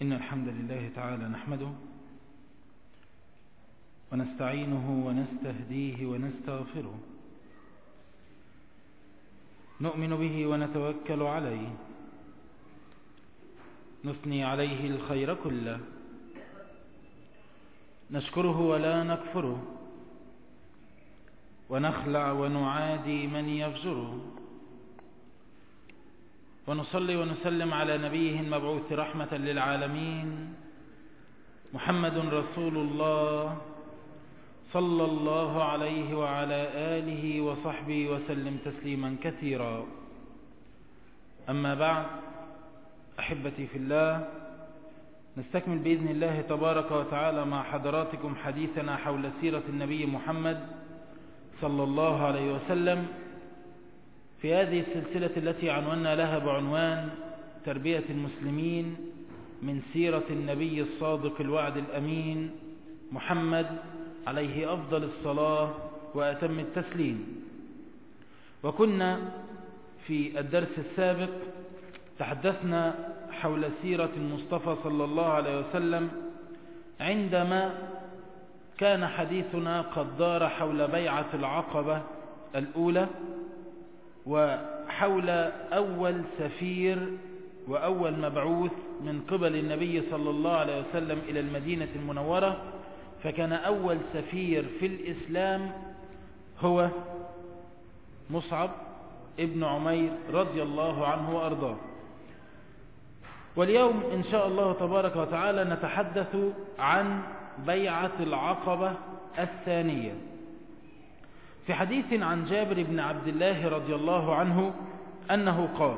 إن الحمد لله تعالى نحمده ونستعينه ونستهديه ونستغفره نؤمن به ونتوكل عليه نثني عليه الخير كله نشكره ولا نكفره ونخلع ونعادي من يفجره ونصلي ونسلم على نبيه المبعوث رحمة للعالمين محمد رسول الله صلى الله عليه وعلى آله وصحبه وسلم تسليما كثيرا أما بعد أحبتي في الله نستكمل بإذن الله تبارك وتعالى مع حضراتكم حديثنا حول سيرة النبي محمد صلى الله عليه وسلم في هذه السلسلة التي عنونا لها بعنوان تربية المسلمين من سيرة النبي الصادق الوعد الأمين محمد عليه أفضل الصلاة وأتم التسليم وكنا في الدرس السابق تحدثنا حول سيرة المصطفى صلى الله عليه وسلم عندما كان حديثنا قد دار حول بيعة العقبة الأولى وحول أول سفير وأول مبعوث من قبل النبي صلى الله عليه وسلم إلى المدينة المنورة فكان أول سفير في الإسلام هو مصعب ابن عمير رضي الله عنه وأرضاه واليوم إن شاء الله تبارك وتعالى نتحدث عن بيعة العقبة الثانية في حديث عن جابر بن عبد الله رضي الله عنه أنه قال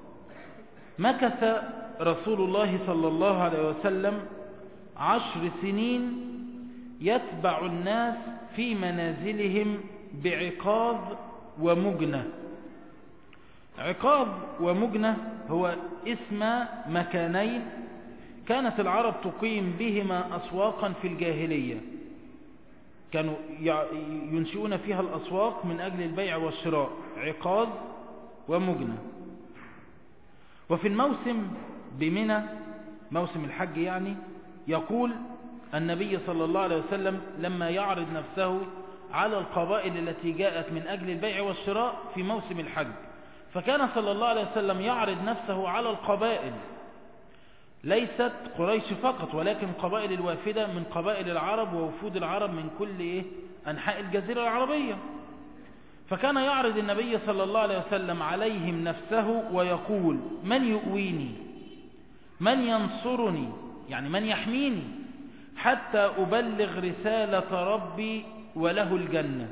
مكث رسول الله صلى الله عليه وسلم عشر سنين يتبع الناس في منازلهم بعقاظ ومجنة عقاظ ومجنة هو اسم مكانين كانت العرب تقيم بهما أسواقا في الجاهلية كانوا ينشئون فيها الأسواق من أجل البيع والشراء عقاظ ومجنة وفي الموسم بمنى موسم الحج يعني يقول النبي صلى الله عليه وسلم لما يعرض نفسه على القبائل التي جاءت من أجل البيع والشراء في موسم الحج فكان صلى الله عليه وسلم يعرض نفسه على القبائل ليست قريش فقط ولكن قبائل الوافدة من قبائل العرب ووفود العرب من كل إيه؟ أنحاء الجزيرة العربية فكان يعرض النبي صلى الله عليه وسلم عليهم نفسه ويقول من يؤويني من ينصرني يعني من يحميني حتى أبلغ رسالة ربي وله الجنة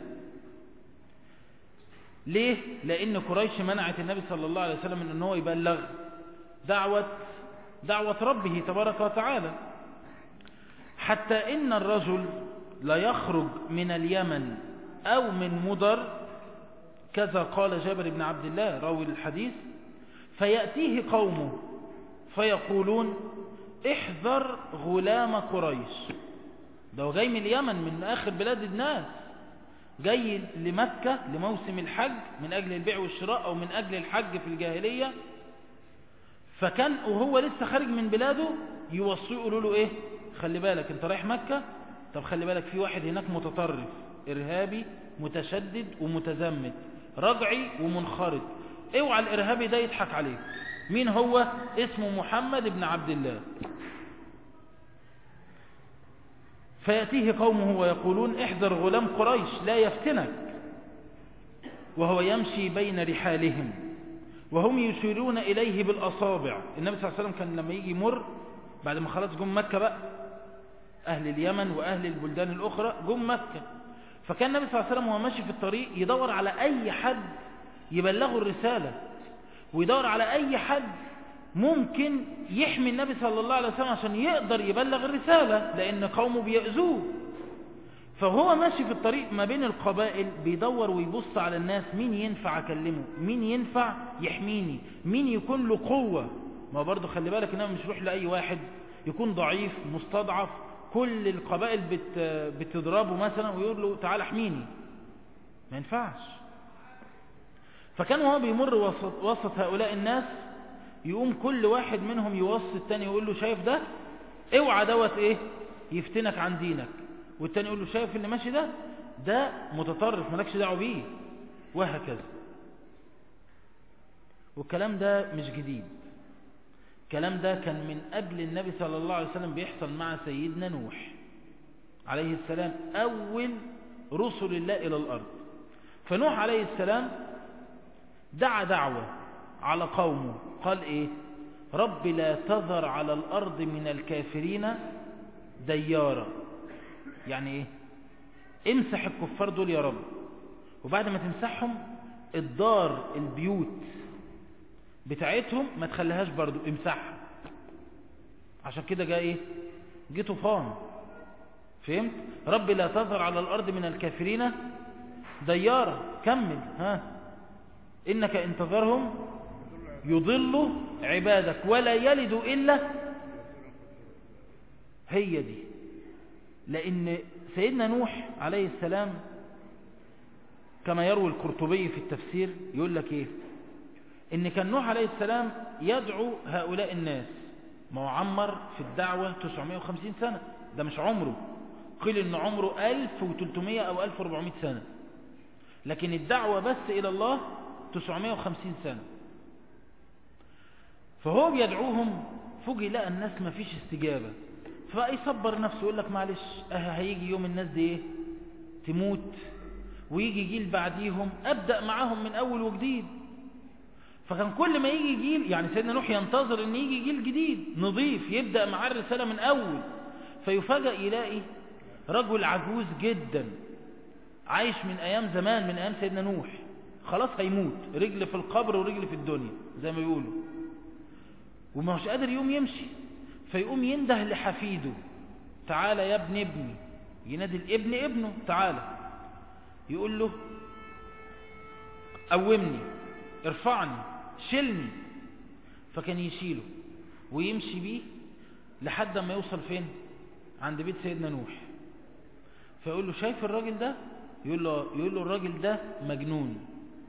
ليه؟ لأن قريش منعت النبي صلى الله عليه وسلم من أنه يبلغ دعوة دعوة ربه تبارك وتعالى حتى إن الرجل لا يخرج من اليمن أو من مدر كذا قال جابر بن عبد الله راوي الحديث فيأتيه قومه فيقولون احذر غلام قريش ده جاي من اليمن من آخر بلاد الناس جاي لمكة لموسم الحج من أجل البيع والشراء أو من أجل الحج في الجاهلية فكان وهو لسه خارج من بلاده يوصيه يقولوا له ايه خلي بالك انت رايح مكة طب خلي بالك في واحد هناك متطرف ارهابي متشدد ومتزمت رجعي ومنخرط اوعى الارهابي ده يضحك عليك مين هو اسمه محمد بن عبد الله فيأتيه قومه ويقولون احذر غلام قريش لا يفتنك وهو يمشي بين رحالهم وهم يشيرون إليه بالأصابع النبي صلى الله عليه وسلم كان لما يجي يمر بعد ما خلاص جم مكة بقى أهل اليمن وأهل البلدان الأخرى جم مكة فكان النبي صلى الله عليه وسلم وهو ماشي في الطريق يدور على أي حد يبلغه الرسالة ويدور على أي حد ممكن يحمي النبي صلى الله عليه وسلم عشان يقدر يبلغ الرسالة لأن قومه بيأذوه فهو ماشي في الطريق ما بين القبائل بيدور ويبص على الناس مين ينفع أكلمه مين ينفع يحميني مين يكون له قوة ما برضه خلي بالك انه مش روح لأي واحد يكون ضعيف مستضعف كل القبائل بت بتضربه مثلا ويقول له تعال احميني ما ينفعش فكان وهو بيمر وسط, وسط هؤلاء الناس يقوم كل واحد منهم يوصي التاني يقول له شايف ده اوعى دوت ايه يفتنك عن دينك والتاني يقول له شايف اللي ماشي ده ده متطرف مالكش دعوه بيه وهكذا والكلام ده مش جديد الكلام ده كان من قبل النبي صلى الله عليه وسلم بيحصل مع سيدنا نوح عليه السلام أول رسل الله إلى الأرض فنوح عليه السلام دعا دعوة على قومه قال إيه رب لا تذر على الأرض من الكافرين ديارا يعني إيه امسح الكفار دول يا رب وبعد ما تمسحهم الدار البيوت بتاعتهم ما تخليهاش برضو امسحها عشان كده جاء ايه جه طوفان فهمت رب لا تذر على الارض من الكافرين ديارا كمل ها انك ان تذرهم يضلوا عبادك ولا يلدوا الا هي دي لان سيدنا نوح عليه السلام كما يروي القرطبي في التفسير يقول لك ايه ان كان نوح عليه السلام يدعو هؤلاء الناس ما هو عمر في الدعوة 950 سنة ده مش عمره قيل ان عمره 1300 او 1400 سنة لكن الدعوة بس الى الله 950 سنة فهو بيدعوهم فوجئ لقى الناس ما فيش استجابة فيصبر نفسه يقول لك معلش اه هيجي يوم الناس دي ايه تموت ويجي جيل بعديهم ابدأ معاهم من اول وجديد فكان كل ما يجي جيل يعني سيدنا نوح ينتظر ان يجي جيل جديد نظيف يبدأ معاه الرسالة من اول فيفاجأ يلاقي رجل عجوز جدا عايش من ايام زمان من ايام سيدنا نوح خلاص هيموت رجل في القبر ورجل في الدنيا زي ما بيقولوا وما هوش قادر يقوم يمشي فيقوم ينده لحفيده تعالى يا ابن ابني ينادي الابن ابنه تعالى يقول له قومني ارفعني شيلني فكان يشيله ويمشي بيه لحد ما يوصل فين عند بيت سيدنا نوح فيقول له شايف الراجل ده يقول له, يقول له الراجل ده مجنون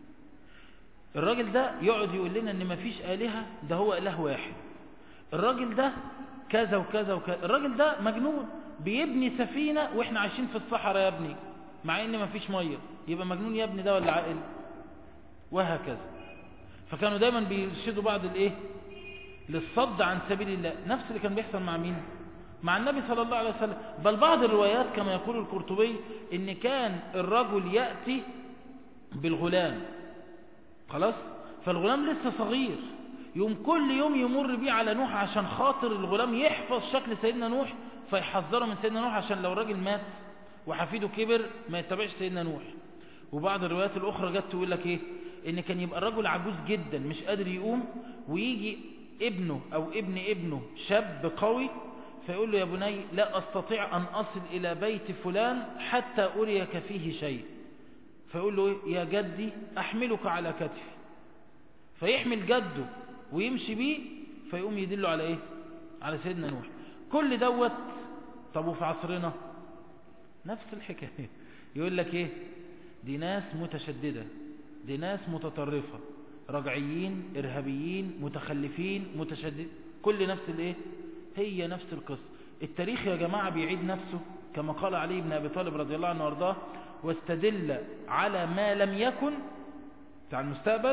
الراجل ده يقعد يقول لنا ان مفيش آلهة ده هو إله واحد الراجل ده كذا وكذا وكذا الراجل ده مجنون بيبني سفينة واحنا عايشين في الصحراء يا ابني مع ان مفيش مية يبقى مجنون يا ابني ده ولا عاقل وهكذا فكانوا دايما بيرشدوا بعض الايه للصد عن سبيل الله نفس اللي كان بيحصل مع مين مع النبي صلى الله عليه وسلم بل بعض الروايات كما يقول القرطبي ان كان الرجل يأتي بالغلام خلاص فالغلام لسه صغير يوم كل يوم يمر بيه على نوح عشان خاطر الغلام يحفظ شكل سيدنا نوح فيحذره من سيدنا نوح عشان لو الراجل مات وحفيده كبر ما يتبعش سيدنا نوح وبعض الروايات الأخرى جت تقول لك إيه إن كان يبقى الرجل عجوز جدا مش قادر يقوم ويجي ابنه أو ابن ابنه شاب قوي فيقول له يا بني لا أستطيع أن أصل إلى بيت فلان حتى أريك فيه شيء فيقول له يا جدي أحملك على كتفي فيحمل جده ويمشي بيه فيقوم يدله على إيه على سيدنا نوح كل دوت طب وفي عصرنا نفس الحكاية يقول لك إيه دي ناس متشددة دي ناس متطرفة رجعيين إرهابيين متخلفين متشدد كل نفس الإيه هي نفس القصة التاريخ يا جماعة بيعيد نفسه كما قال علي بن أبي طالب رضي الله عنه وارضاه واستدل على ما لم يكن بتاع المستقبل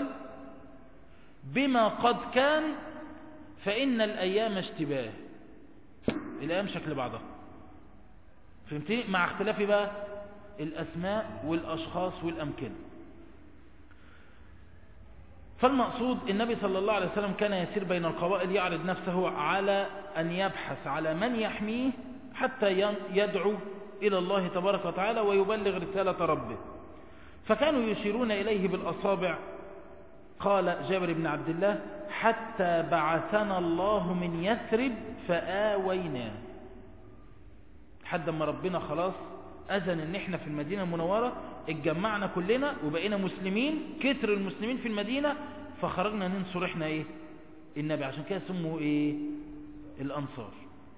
بما قد كان فإن الأيام اشتباه الأيام شكل بعضها فهمتني مع اختلاف بقى الأسماء والأشخاص والأمكنة فالمقصود النبي صلى الله عليه وسلم كان يسير بين القبائل يعرض نفسه على أن يبحث على من يحميه حتى يدعو إلى الله تبارك وتعالى ويبلغ رسالة ربه فكانوا يشيرون إليه بالأصابع قال جابر بن عبد الله حتى بعثنا الله من يثرب فآويناه حد ما ربنا خلاص أذن ان احنا في المدينة المنورة اتجمعنا كلنا وبقينا مسلمين كتر المسلمين في المدينة فخرجنا ننصر احنا ايه النبي عشان كده سموا ايه الانصار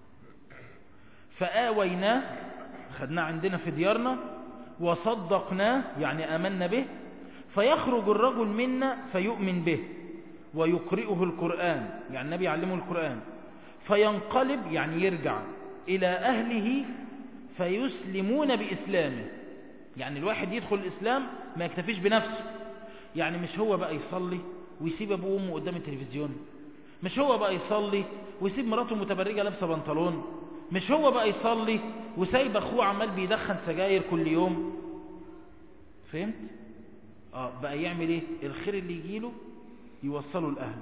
فآويناه خدناه عندنا في ديارنا وصدقناه يعني آمنا به فيخرج الرجل منا فيؤمن به ويقرئه القرآن يعني النبي يعلمه القرآن فينقلب يعني يرجع إلى أهله فيسلمون بإسلامه يعني الواحد يدخل الإسلام ما يكتفيش بنفسه يعني مش هو بقى يصلي ويسيب أبوه وأمه قدام التلفزيون مش هو بقى يصلي ويسيب مراته متبرجة لابسة بنطلون مش هو بقى يصلي وسايب أخوه عمال بيدخن سجاير كل يوم فهمت؟ آه بقى يعمل إيه؟ الخير اللي يجيله يوصله لأهله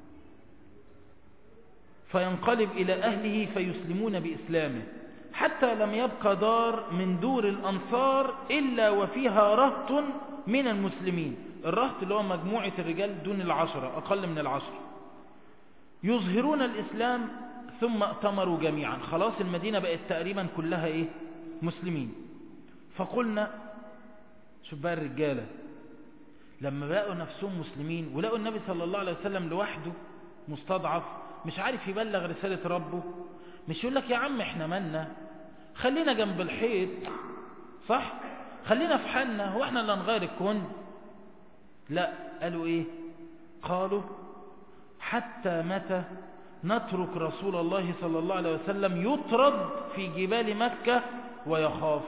فينقلب إلى أهله فيسلمون بإسلامه حتى لم يبقى دار من دور الأنصار إلا وفيها رهط من المسلمين الرهط اللي هو مجموعة الرجال دون العشرة أقل من العشرة يظهرون الإسلام ثم ائتمروا جميعا خلاص المدينة بقت تقريبا كلها إيه مسلمين فقلنا شوف بقى الرجالة لما بقوا نفسهم مسلمين ولقوا النبي صلى الله عليه وسلم لوحده مستضعف مش عارف يبلغ رسالة ربه مش يقول لك يا عم احنا مالنا خلينا جنب الحيط صح خلينا في حالنا هو احنا اللي نغير الكون لا قالوا ايه قالوا حتى متى نترك رسول الله صلى الله عليه وسلم يطرد في جبال مكة ويخاف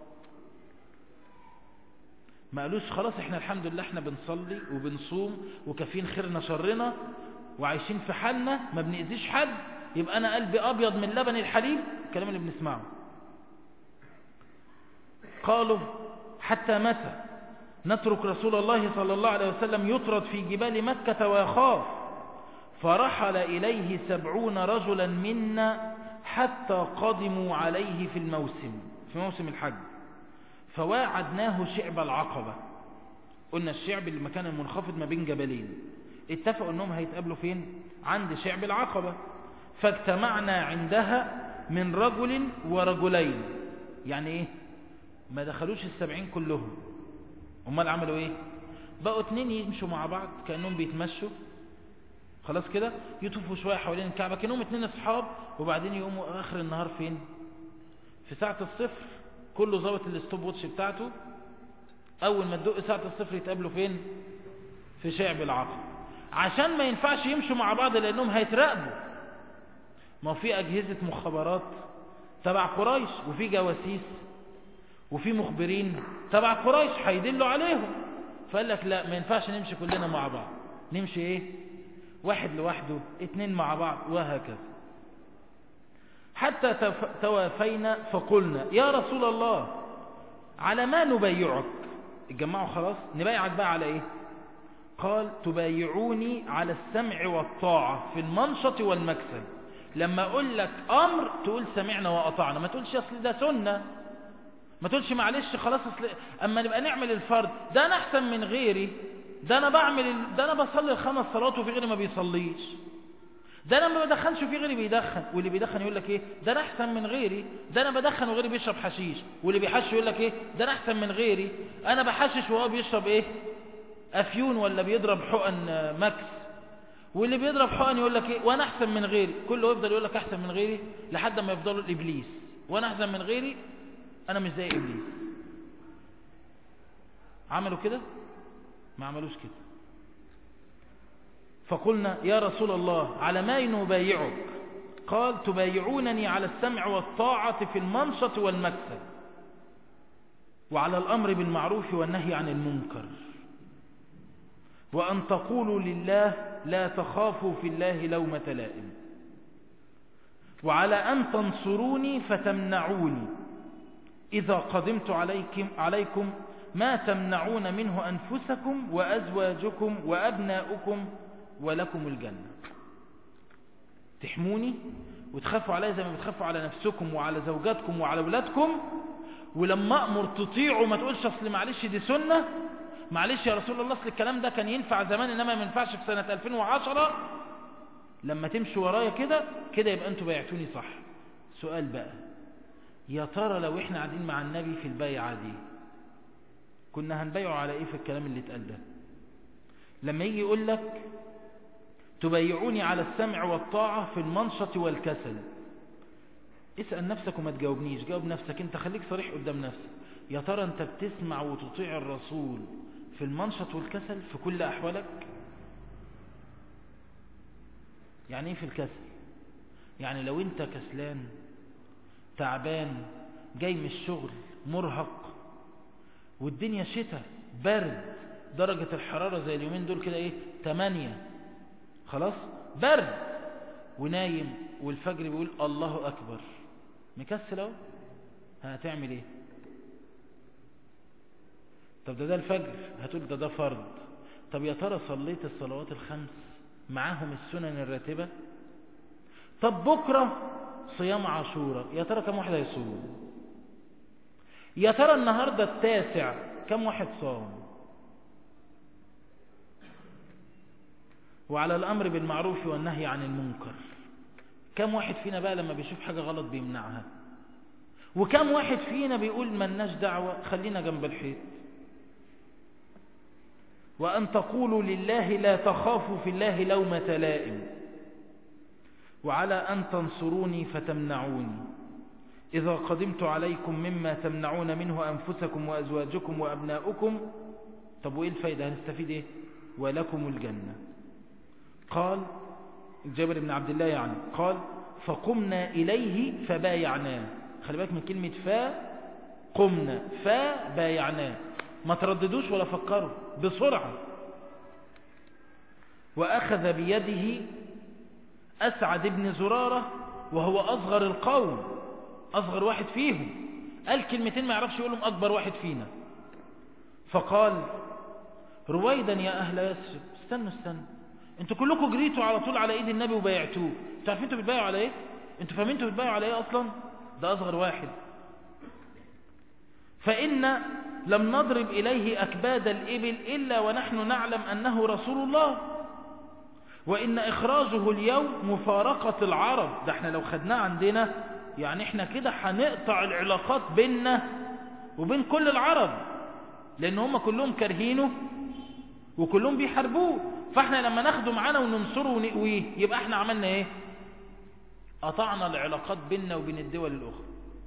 ما قالوش خلاص احنا الحمد لله احنا بنصلي وبنصوم وكافين خيرنا شرنا وعايشين في حالنا ما بنأذيش حد يبقى انا قلبي ابيض من لبن الحليب الكلام اللي بنسمعه قالوا حتى متى نترك رسول الله صلى الله عليه وسلم يطرد في جبال مكة ويخاف فرحل إليه سبعون رجلا منا حتى قدموا عليه في الموسم في موسم الحج فواعدناه شعب العقبة قلنا الشعب اللي مكان المنخفض ما بين جبلين اتفقوا انهم هيتقابلوا فين عند شعب العقبة فاجتمعنا عندها من رجل ورجلين يعني ايه ما دخلوش السبعين كلهم امال عملوا ايه بقوا اتنين يمشوا مع بعض كأنهم بيتمشوا خلاص كده يطوفوا شوية حوالين الكعبة كأنهم اتنين اصحاب وبعدين يقوموا اخر النهار فين في ساعة الصفر كله ظابط الستوب ووتش بتاعته اول ما تدق ساعة الصفر يتقابلوا فين في شعب العقل عشان ما ينفعش يمشوا مع بعض لانهم هيتراقبوا ما في اجهزة مخابرات تبع قريش وفي جواسيس وفي مخبرين تبع قريش هيدلوا عليهم فقال لك لا ما ينفعش نمشي كلنا مع بعض نمشي ايه واحد لوحده اتنين مع بعض وهكذا حتى توافينا فقلنا يا رسول الله على ما نبايعك اتجمعوا خلاص نبايعك بقى على ايه قال تبايعوني على السمع والطاعة في المنشط والمكسب لما اقول لك امر تقول سمعنا واطعنا ما تقولش اصل ده سنة ما تقولش معلش خلاص اصل اما نبقى نعمل الفرض ده انا احسن من غيري ده انا بعمل ده انا بصلي الخمس صلوات وفي غيري ما بيصليش ده انا ما بدخنش وفي غيري بيدخن واللي بيدخن يقول لك ايه ده انا احسن من غيري ده انا بدخن وغيري بيشرب حشيش واللي بيحش يقول لك ايه ده انا احسن من غيري انا بحشش وهو بيشرب ايه افيون ولا بيضرب حقن ماكس واللي بيضرب حقن يقول لك ايه وانا احسن من غيري كله يفضل يقول لك احسن من غيري لحد ما يفضلوا الابليس وانا احسن من غيري انا مش زي ابليس عملوا كده ما عملوش كده فقلنا يا رسول الله على ما نبايعك قال تبايعونني على السمع والطاعة في المنشط والمكسب وعلى الأمر بالمعروف والنهي عن المنكر وأن تقولوا لله لا تخافوا في الله لومة لائم وعلى أن تنصروني فتمنعوني إذا قدمت عليكم, عليكم ما تمنعون منه أنفسكم وأزواجكم وأبناؤكم ولكم الجنة تحموني وتخافوا علي زي ما بتخافوا على نفسكم وعلى زوجاتكم وعلى أولادكم ولما أمر تطيعوا ما تقولش أصل معلش دي سنة معلش يا رسول الله أصل الكلام ده كان ينفع زمان إنما ما ينفعش في سنة 2010 لما تمشوا ورايا كده كده يبقى أنتوا بايعتوني صح سؤال بقى يا ترى لو احنا قاعدين مع النبي في البيعة دي كنا هنبيعه على ايه في الكلام اللي اتقال ده لما يجي يقول لك تبايعوني على السمع والطاعة في المنشط والكسل اسأل نفسك وما تجاوبنيش جاوب نفسك انت خليك صريح قدام نفسك يا ترى انت بتسمع وتطيع الرسول في المنشط والكسل في كل احوالك يعني ايه في الكسل يعني لو انت كسلان تعبان جاي من الشغل مرهق والدنيا شتاء برد درجة الحرارة زي اليومين دول كده ايه تمانية خلاص برد ونايم والفجر بيقول الله اكبر مكسل اهو هتعمل ايه طب ده ده الفجر هتقول ده ده فرض طب يا ترى صليت الصلوات الخمس معاهم السنن الراتبة طب بكرة صيام عاشورة يا ترى كم واحد هيصوم يا ترى النهاردة التاسع كم واحد صام وعلى الأمر بالمعروف والنهي عن المنكر كم واحد فينا بقى لما بيشوف حاجة غلط بيمنعها وكم واحد فينا بيقول ملناش دعوة خلينا جنب الحيط وأن تقولوا لله لا تخافوا في الله لومة لائم وعلى أن تنصروني فتمنعوني إذا قدمت عليكم مما تمنعون منه أنفسكم وأزواجكم وأبناؤكم طب وإيه الفايدة هنستفيد إيه ولكم الجنة قال جابر بن عبد الله يعني قال فقمنا إليه فبايعناه خلي بالك من كلمة فا قمنا فبايعناه ما ترددوش ولا فكروا بسرعة وأخذ بيده أسعد بن زرارة وهو أصغر القوم أصغر واحد فيهم قال كلمتين ما يعرفش يقولهم أكبر واحد فينا فقال رويدا يا أهل يسرب استنوا استنوا انتوا كلكم جريتوا على طول على ايد النبي وبايعتوه انتوا عارفين انتوا بتبايعوا على ايه انتوا فاهمين انتوا بتبايعوا على ايه اصلا ده اصغر واحد فإن لم نضرب إليه أكباد الإبل إلا ونحن نعلم أنه رسول الله وإن إخراجه اليوم مفارقة العرب ده احنا لو خدناه عندنا يعني احنا كده هنقطع العلاقات بيننا وبين كل العرب لأن هم كلهم كارهينه وكلهم بيحاربوه فاحنا لما ناخده معانا وننصره ونقويه يبقى احنا عملنا ايه قطعنا العلاقات بيننا وبين الدول الأخرى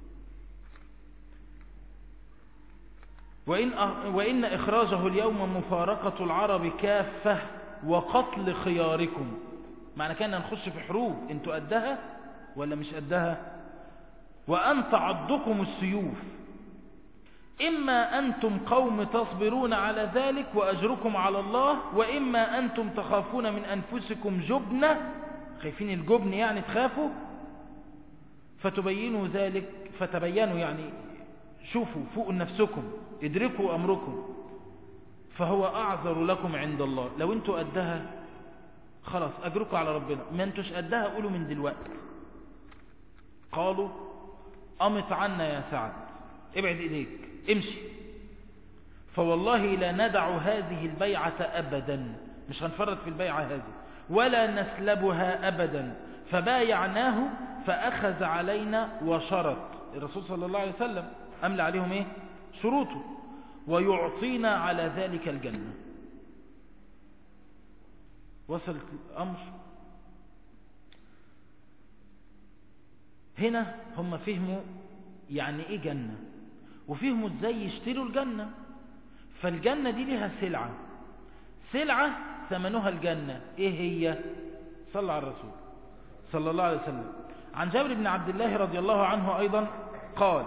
وإن, وإن إخراجه اليوم مفارقة العرب كافة وقتل خياركم معنى كان نخش في حروب انتوا قدها ولا مش قدها وأن تعضكم السيوف إما أنتم قوم تصبرون على ذلك وأجركم على الله وإما أنتم تخافون من أنفسكم جبنة خايفين الجبن يعني تخافوا فتبينوا ذلك فتبينوا يعني شوفوا فوق نفسكم ادركوا أمركم فهو أعذر لكم عند الله لو انتوا قدها خلاص أجركوا على ربنا ما انتوش قدها قولوا من دلوقت قالوا أمت عنا يا سعد ابعد إيديك امشي فوالله لا ندع هذه البيعة أبدا مش هنفرط في البيعة هذه ولا نسلبها أبدا فبايعناه فأخذ علينا وشرط الرسول صلى الله عليه وسلم أملى عليهم إيه شروطه ويعطينا على ذلك الجنة وصل الأمر هنا هم فهموا يعني ايه جنة وفهموا ازاي يشتروا الجنة فالجنة دي لها سلعة سلعة ثمنها الجنة ايه هي صلى على الرسول صلى الله عليه وسلم عن جابر بن عبد الله رضي الله عنه ايضا قال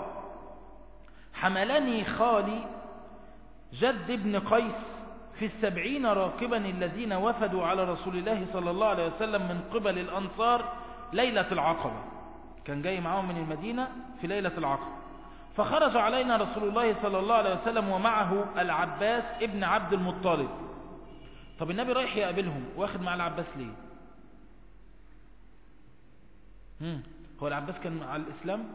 حملني خالي جد بن قيس في السبعين راكبا الذين وفدوا على رسول الله صلى الله عليه وسلم من قبل الأنصار ليلة العقبة كان جاي معاهم من المدينة في ليلة العقبة فخرج علينا رسول الله صلى الله عليه وسلم ومعه العباس ابن عبد المطلب طب النبي رايح يقابلهم واخد مع العباس ليه مم. هو العباس كان على الإسلام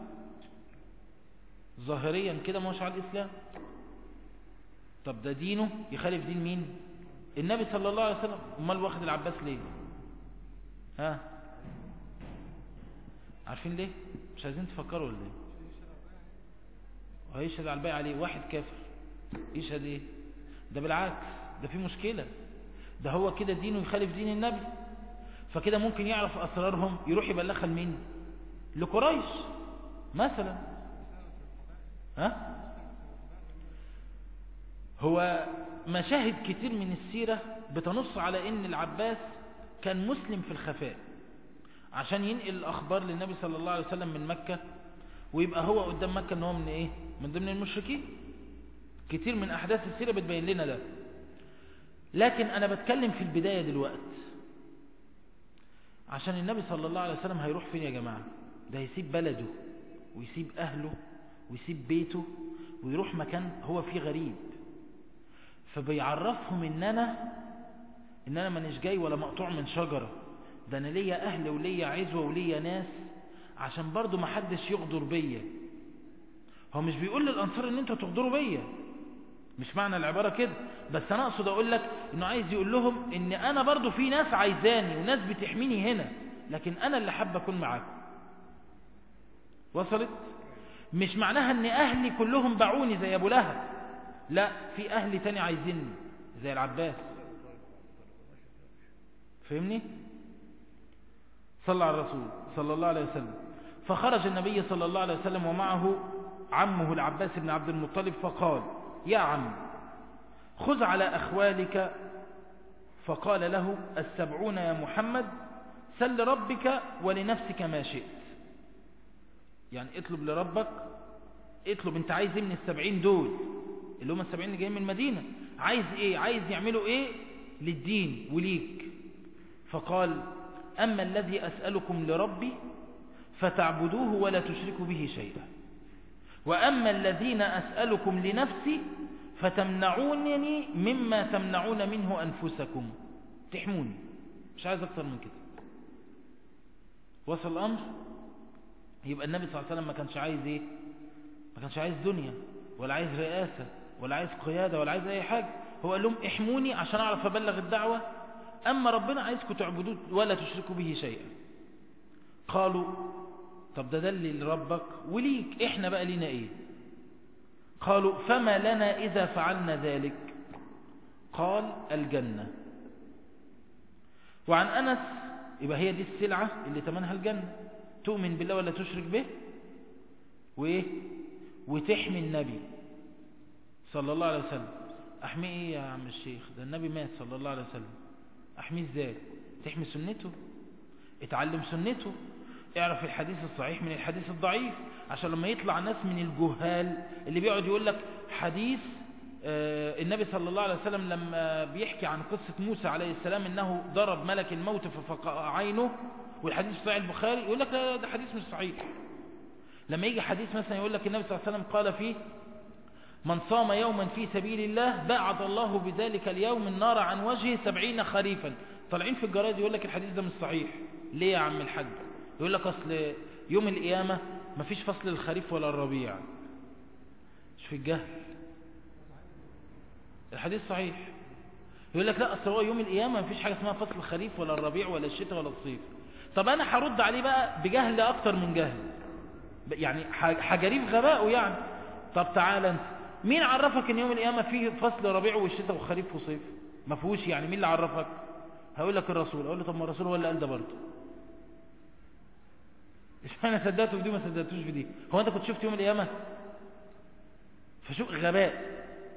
ظاهريا كده مش على الإسلام طب ده دينه يخالف دين مين النبي صلى الله عليه وسلم امال واخد العباس ليه ها عارفين ليه مش عايزين تفكروا ولا ايه وهيشهد على البيع عليه واحد كافر يشهد ايه ده بالعكس ده في مشكلة ده هو كده دينه يخالف دين النبي فكده ممكن يعرف اسرارهم يروح يبلغها لمين لقريش مثلا ها هو مشاهد كتير من السيرة بتنص على ان العباس كان مسلم في الخفاء عشان ينقل الأخبار للنبي صلى الله عليه وسلم من مكة ويبقى هو قدام مكة ان هو من ايه من ضمن المشركين كتير من أحداث السيرة بتبين لنا ده لكن أنا بتكلم في البداية دلوقت عشان النبي صلى الله عليه وسلم هيروح فين يا جماعة ده هيسيب بلده ويسيب أهله ويسيب بيته ويروح مكان هو فيه غريب فبيعرفهم ان انا ان انا مانيش جاي ولا مقطوع من شجرة ده انا ليا اهل وليا عزوة وليا ناس عشان برضو ما حدش يغدر بيا هو مش بيقول للانصار ان انتوا تغدروا بيا مش معنى العبارة كده بس انا اقصد اقول لك انه عايز يقول لهم ان انا برضو في ناس عايزاني وناس بتحميني هنا لكن انا اللي حابة اكون معاكم وصلت مش معناها ان اهلي كلهم باعوني زي ابو لهب لا في اهل تاني عايزيني زي العباس فهمني صلى على الرسول صلى الله عليه وسلم فخرج النبي صلى الله عليه وسلم ومعه عمه العباس بن عبد المطلب فقال يا عم خذ على أخوالك فقال له السبعون يا محمد سل ربك ولنفسك ما شئت يعني اطلب لربك اطلب انت عايز ايه من السبعين دول اللي هم السبعين اللي جايين من المدينة عايز ايه عايز يعملوا ايه للدين وليك فقال اما الذي اسألكم لربي فتعبدوه ولا تشركوا به شيئا واما الذين اسألكم لنفسي فتمنعونني مما تمنعون منه انفسكم تحموني مش عايز اكتر من كده وصل الامر يبقى النبي صلى الله عليه وسلم ما كانش عايز ايه ما كانش عايز دنيا ولا عايز رئاسة ولا عايز قيادة ولا عايز اي حاجة هو قال لهم احموني عشان اعرف ابلغ الدعوة اما ربنا عايزكم تعبدوه ولا تشركوا به شيئا قالوا طب ده دل لربك وليك احنا بقى لينا ايه قالوا فما لنا اذا فعلنا ذلك قال الجنة وعن انس يبقى هي دي السلعة اللي تمنها الجنة تؤمن بالله ولا تشرك به وايه وتحمي النبي صلى الله عليه وسلم احمي ايه يا عم الشيخ ده النبي مات صلى الله عليه وسلم احميه ازاي تحمي سنته اتعلم سنته اعرف الحديث الصحيح من الحديث الضعيف عشان لما يطلع ناس من الجهال اللي بيقعد يقول لك حديث آه النبي صلى الله عليه وسلم لما بيحكي عن قصة موسى عليه السلام انه ضرب ملك الموت ففقع عينه والحديث في صحيح البخاري يقول لك لا ده حديث مش صحيح لما يجي حديث مثلا يقول لك النبي صلى الله عليه وسلم قال فيه من صام يوما في سبيل الله بعد الله بذلك اليوم النار عن وجهه سبعين خريفا طالعين في الجرائد يقول لك الحديث ده مش صحيح ليه يا عم الحاج يقول لك اصل يوم القيامة مفيش فصل الخريف ولا الربيع مش في الجهل الحديث صحيح يقول لك لا اصل هو يوم القيامة مفيش حاجة اسمها فصل الخريف ولا الربيع ولا الشتاء ولا الصيف طب انا هرد عليه بقى بجهل اكتر من جهل يعني حجريف غباءه يعني طب تعالى انت مين عرفك ان يوم القيامة فيه فصل ربيع والشتاء وخريف وصيف ما فيهوش يعني مين اللي عرفك هقول لك الرسول اقول له طب ما الرسول هو اللي قال ده برضه مش انا صدقته في دي وما صدقتوش في دي هو انت كنت شفت يوم القيامة فشو غباء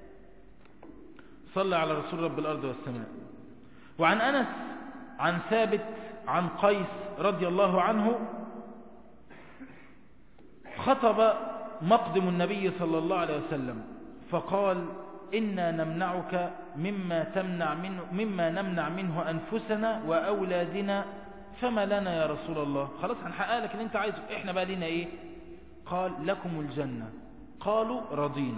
صلى على رسول رب الارض والسماء وعن انس عن ثابت عن قيس رضي الله عنه خطب مقدم النبي صلى الله عليه وسلم فقال إنا نمنعك مما, تمنع منه مما نمنع منه أنفسنا وأولادنا فما لنا يا رسول الله خلاص هنحقق لك اللي انت عايزه احنا بقى لنا ايه قال لكم الجنة قالوا رضينا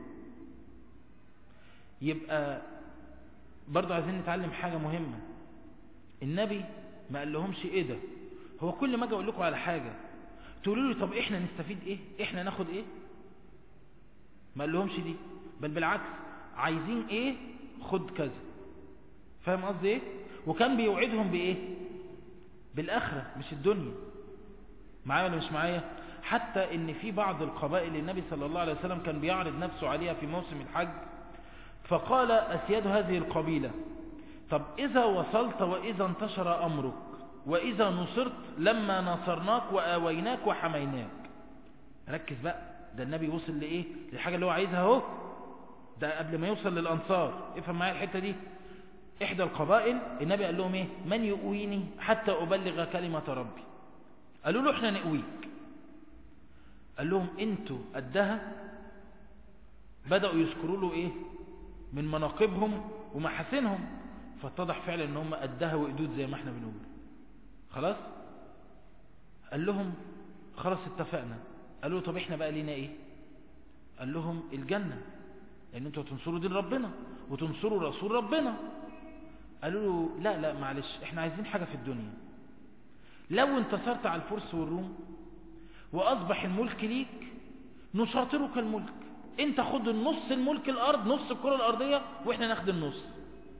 يبقى برضو عايزين نتعلم حاجة مهمة النبي ما قال لهمش ايه ده هو كل ما اجي اقول لكم على حاجة تقولوا لي طب احنا نستفيد ايه احنا ناخد ايه ما قال لهمش دي بل بالعكس عايزين ايه خد كذا فاهم قصدي ايه وكان بيوعدهم بايه بالاخره مش الدنيا معايا ولا مش معايا حتى ان في بعض القبائل النبي صلى الله عليه وسلم كان بيعرض نفسه عليها في موسم الحج فقال اسياد هذه القبيله طب اذا وصلت واذا انتشر امرك وإذا نصرت لما نصرناك وآويناك وحميناك ركز بقى ده النبي وصل لإيه للحاجة اللي هو عايزها اهو ده قبل ما يوصل للأنصار افهم معايا الحتة دي إحدى القبائل النبي قال لهم إيه من يؤويني حتى أبلغ كلمة ربي قالوا له إحنا نقويك قال لهم انتوا قدها بدأوا يذكروا له إيه من مناقبهم ومحاسنهم فاتضح فعلا ان هم قدها وقدود زي ما احنا بنقول خلاص قال لهم خلاص اتفقنا قالوا له طب احنا بقى لينا ايه قال لهم الجنة لان انتوا تنصروا دين ربنا وتنصروا رسول ربنا قالوا له لا لا معلش احنا عايزين حاجة في الدنيا لو انتصرت على الفرس والروم واصبح الملك ليك نشاطرك الملك انت خد النص الملك الارض نص الكرة الارضية واحنا ناخد النص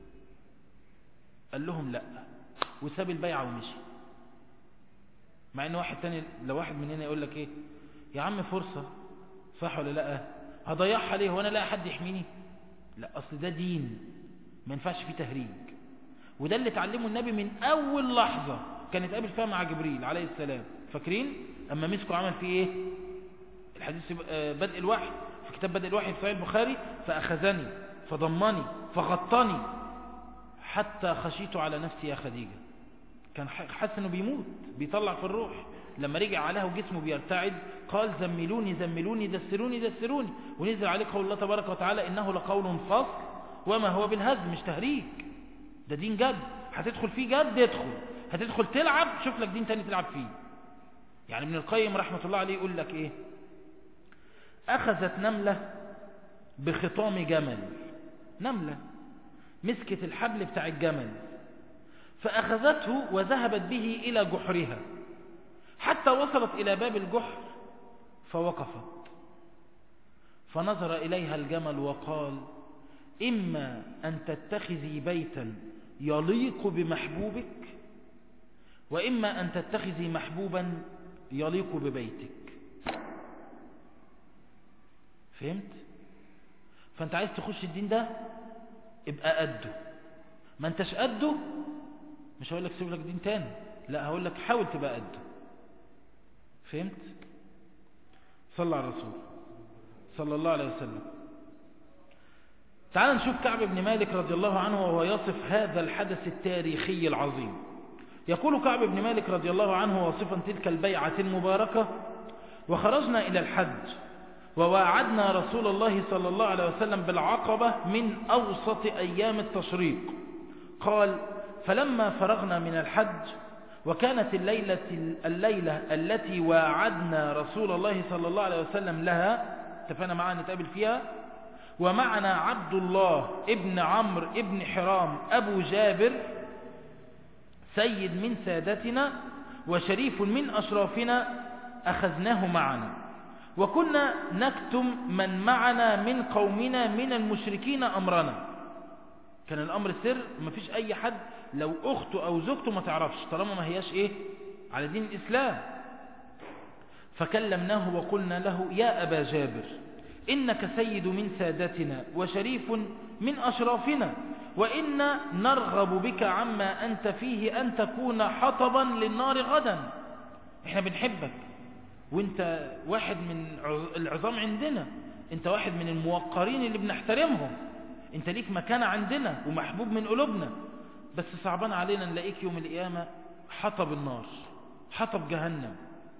قال لهم لا وساب البيعة ومشي مع ان واحد تاني لو واحد مننا يقول لك ايه يا عم فرصة صح ولا لا هضيعها ليه وانا لا حد يحميني لا اصل ده دين ما ينفعش فيه تهريج وده اللي اتعلمه النبي من اول لحظة كان يتقابل فيها مع جبريل عليه السلام فاكرين اما مسكوا عمل فيه ايه الحديث بدء الوحي في كتاب بدء الوحي في صحيح البخاري فاخذني فضمني فغطني حتى خشيت على نفسي يا خديجة كان حاسس انه بيموت بيطلع في الروح لما رجع عليها وجسمه بيرتعد قال زملوني زملوني دسروني دسروني ونزل عليه قول الله تبارك وتعالى انه لقول فصل وما هو بالهزم مش تهريج ده دين جد هتدخل فيه جد ادخل هتدخل تلعب شوف لك دين تاني تلعب فيه يعني ابن القيم رحمة الله عليه يقول لك ايه اخذت نملة بخطام جمل نملة مسكت الحبل بتاع الجمل فأخذته وذهبت به إلى جحرها حتى وصلت إلى باب الجحر فوقفت فنظر إليها الجمل وقال إما أن تتخذي بيتا يليق بمحبوبك وإما أن تتخذي محبوبا يليق ببيتك فهمت؟ فأنت عايز تخش الدين ده ابقى قده ما انتش قده مش هقول لك سيب لك دين تاني لا هقول لك حاول تبقى قده فهمت صلى على الرسول صلى الله عليه وسلم تعال نشوف كعب بن مالك رضي الله عنه وهو يصف هذا الحدث التاريخي العظيم يقول كعب بن مالك رضي الله عنه واصفا تلك البيعة المباركة وخرجنا إلى الحج وواعدنا رسول الله صلى الله عليه وسلم بالعقبة من أوسط أيام التشريق قال فلما فرغنا من الحج وكانت الليلة, الليلة التي واعدنا رسول الله صلى الله عليه وسلم لها اتفقنا معنا نتقابل فيها ومعنا عبد الله ابن عمرو ابن حرام أبو جابر سيد من سادتنا وشريف من أشرافنا أخذناه معنا وكنا نكتم من معنا من قومنا من المشركين أمرنا كان الأمر سر ما فيش أي حد لو أخته أو زوجته ما تعرفش طالما ما هياش إيه على دين الإسلام فكلمناه وقلنا له يا أبا جابر إنك سيد من سادتنا وشريف من أشرافنا وإنا نرغب بك عما أنت فيه أن تكون حطبا للنار غدا احنا بنحبك وانت واحد من العظام عندنا انت واحد من الموقرين اللي بنحترمهم انت ليك مكانة عندنا ومحبوب من قلوبنا بس صعبان علينا نلاقيك يوم القيامة حطب النار حطب جهنم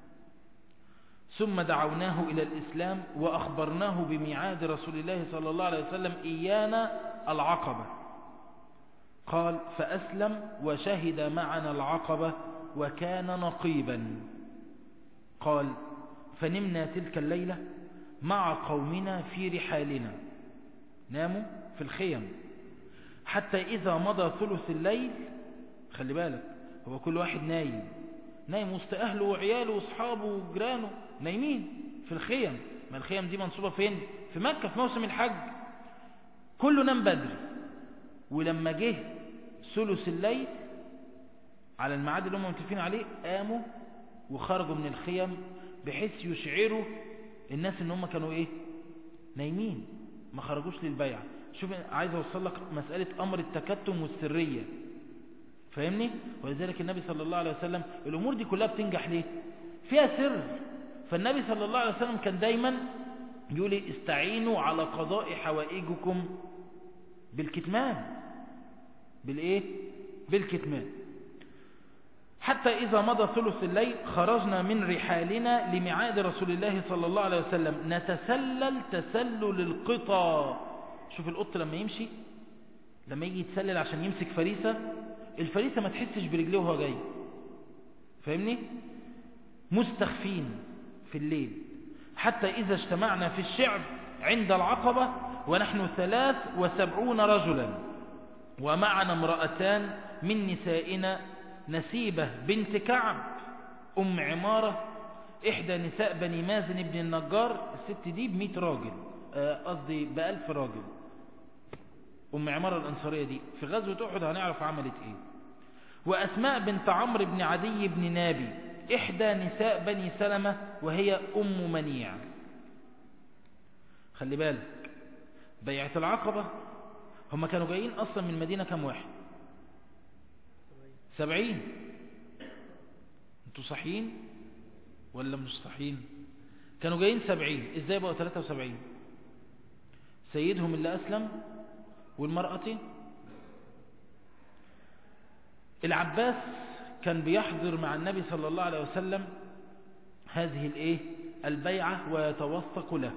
ثم دعوناه إلى الإسلام وأخبرناه بميعاد رسول الله صلى الله عليه وسلم إيانا العقبة قال فأسلم وشهد معنا العقبة وكان نقيبا قال فنمنا تلك الليلة مع قومنا في رحالنا ناموا في الخيم حتى إذا مضى ثلث الليل خلي بالك هو كل واحد نايم نايم وسط أهله وعياله وأصحابه وجيرانه نايمين في الخيم ما الخيم دي منصوبة فين في مكة في موسم الحج كله نام بدري ولما جه ثلث الليل على الميعاد اللي هم متفقين عليه قاموا وخرجوا من الخيم بحيث يشعروا الناس ان هم كانوا ايه نايمين ما خرجوش للبيع شوف عايز اوصل لك مسألة امر التكتم والسرية فاهمني ولذلك النبي صلى الله عليه وسلم الامور دي كلها بتنجح ليه فيها سر فالنبي صلى الله عليه وسلم كان دايما يقول استعينوا على قضاء حوائجكم بالكتمان بالايه بالكتمان حتى إذا مضى ثلث الليل خرجنا من رحالنا لميعاد رسول الله صلى الله عليه وسلم نتسلل تسلل القطى شوف القط لما يمشي لما يجي يتسلل عشان يمسك فريسة الفريسة ما تحسش برجليه وهو جاي فاهمني مستخفين في الليل حتى إذا اجتمعنا في الشعب عند العقبة ونحن ثلاث وسبعون رجلا ومعنا امرأتان من نسائنا نسيبة بنت كعب أم عمارة إحدى نساء بني مازن بن النجار الست دي بمئة راجل قصدي بألف راجل أم عمارة الأنصارية دي في غزوة أحد هنعرف عملت إيه وأسماء بنت عمرو بن عدي بن نابي إحدى نساء بني سلمة وهي أم منيع خلي بالك بيعة العقبة هم كانوا جايين أصلا من المدينة كم واحد سبعين انتوا صحيين ولا مش صحيين كانوا جايين سبعين ازاي بقوا ثلاثة وسبعين سيدهم اللي أسلم والمرأة العباس كان بيحضر مع النبي صلى الله عليه وسلم هذه الايه البيعة ويتوثق له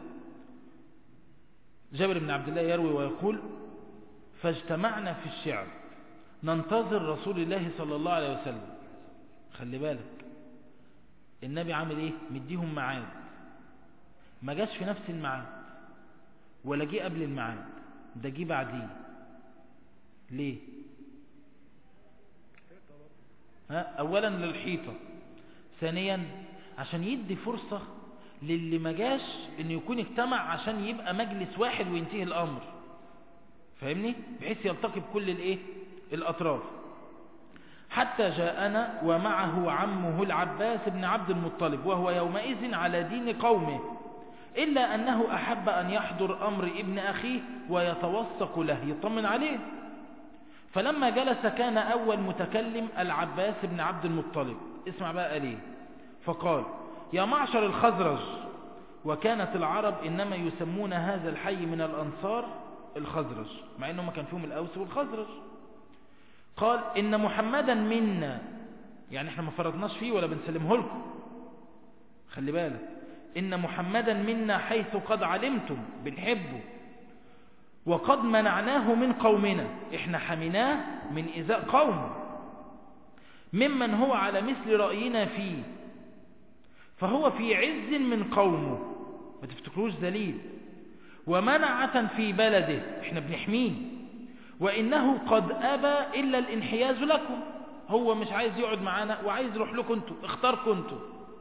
جابر بن عبد الله يروي ويقول فاجتمعنا في الشعب ننتظر رسول الله صلى الله عليه وسلم خلي بالك النبي عامل ايه مديهم معاد ما جاش في نفس الميعاد ولا جه قبل الميعاد ده جه بعديه ليه ها اولا للحيطة ثانيا عشان يدي فرصة للي ما جاش انه يكون اجتمع عشان يبقى مجلس واحد وينتهي الامر فاهمني بحيث يلتقي بكل الايه الاطراف حتى جاءنا ومعه عمه العباس بن عبد المطلب وهو يومئذ على دين قومه إلا أنه أحب أن يحضر أمر ابن أخيه ويتوثق له يطمن عليه فلما جلس كان أول متكلم العباس بن عبد المطلب اسمع بقى ليه فقال يا معشر الخزرج وكانت العرب إنما يسمون هذا الحي من الأنصار الخزرج مع أنهم كان فيهم الأوس والخزرج قال إن محمدا منا يعني احنا ما فرضناش فيه ولا بنسلمه لكم خلي بالك إن محمدا منا حيث قد علمتم بنحبه وقد منعناه من قومنا احنا حميناه من إذاء قومه ممن هو على مثل رأينا فيه فهو في عز من قومه ما تفتكروش ذليل ومنعة في بلده احنا بنحميه وإنه قد أبى إلا الانحياز لكم هو مش عايز يقعد معانا وعايز يروح لكم انتوا اختاركم انتوا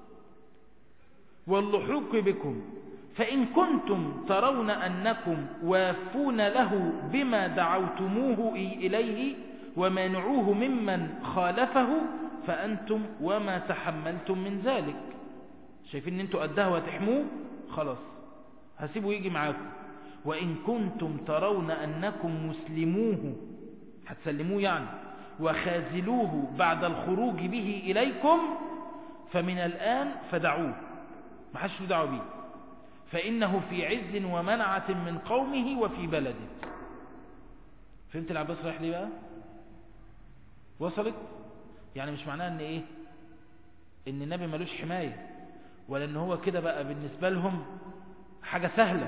واللحوق بكم فإن كنتم ترون أنكم وافون له بما دعوتموه إليه ومانعوه ممن خالفه فأنتم وما تحملتم من ذلك شايفين ان انتوا قدها وتحموه خلاص هسيبه يجي معاكم وإن كنتم ترون أنكم مسلموه هتسلموه يعني وخازلوه بعد الخروج به إليكم فمن الآن فدعوه ما حدش له دعوه بيه فإنه في عز ومنعة من قومه وفي بلده فهمت العباس رايح ليه بقى وصلت يعني مش معناها ان ايه ان النبي ملوش حماية ولا ان هو كده بقى بالنسبة لهم حاجة سهلة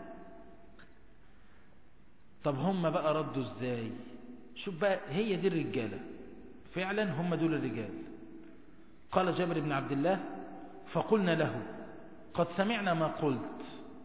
طب هم بقى ردوا ازاي شوف بقى هي دي الرجالة فعلا هم دول الرجال قال جابر بن عبد الله فقلنا له قد سمعنا ما قلت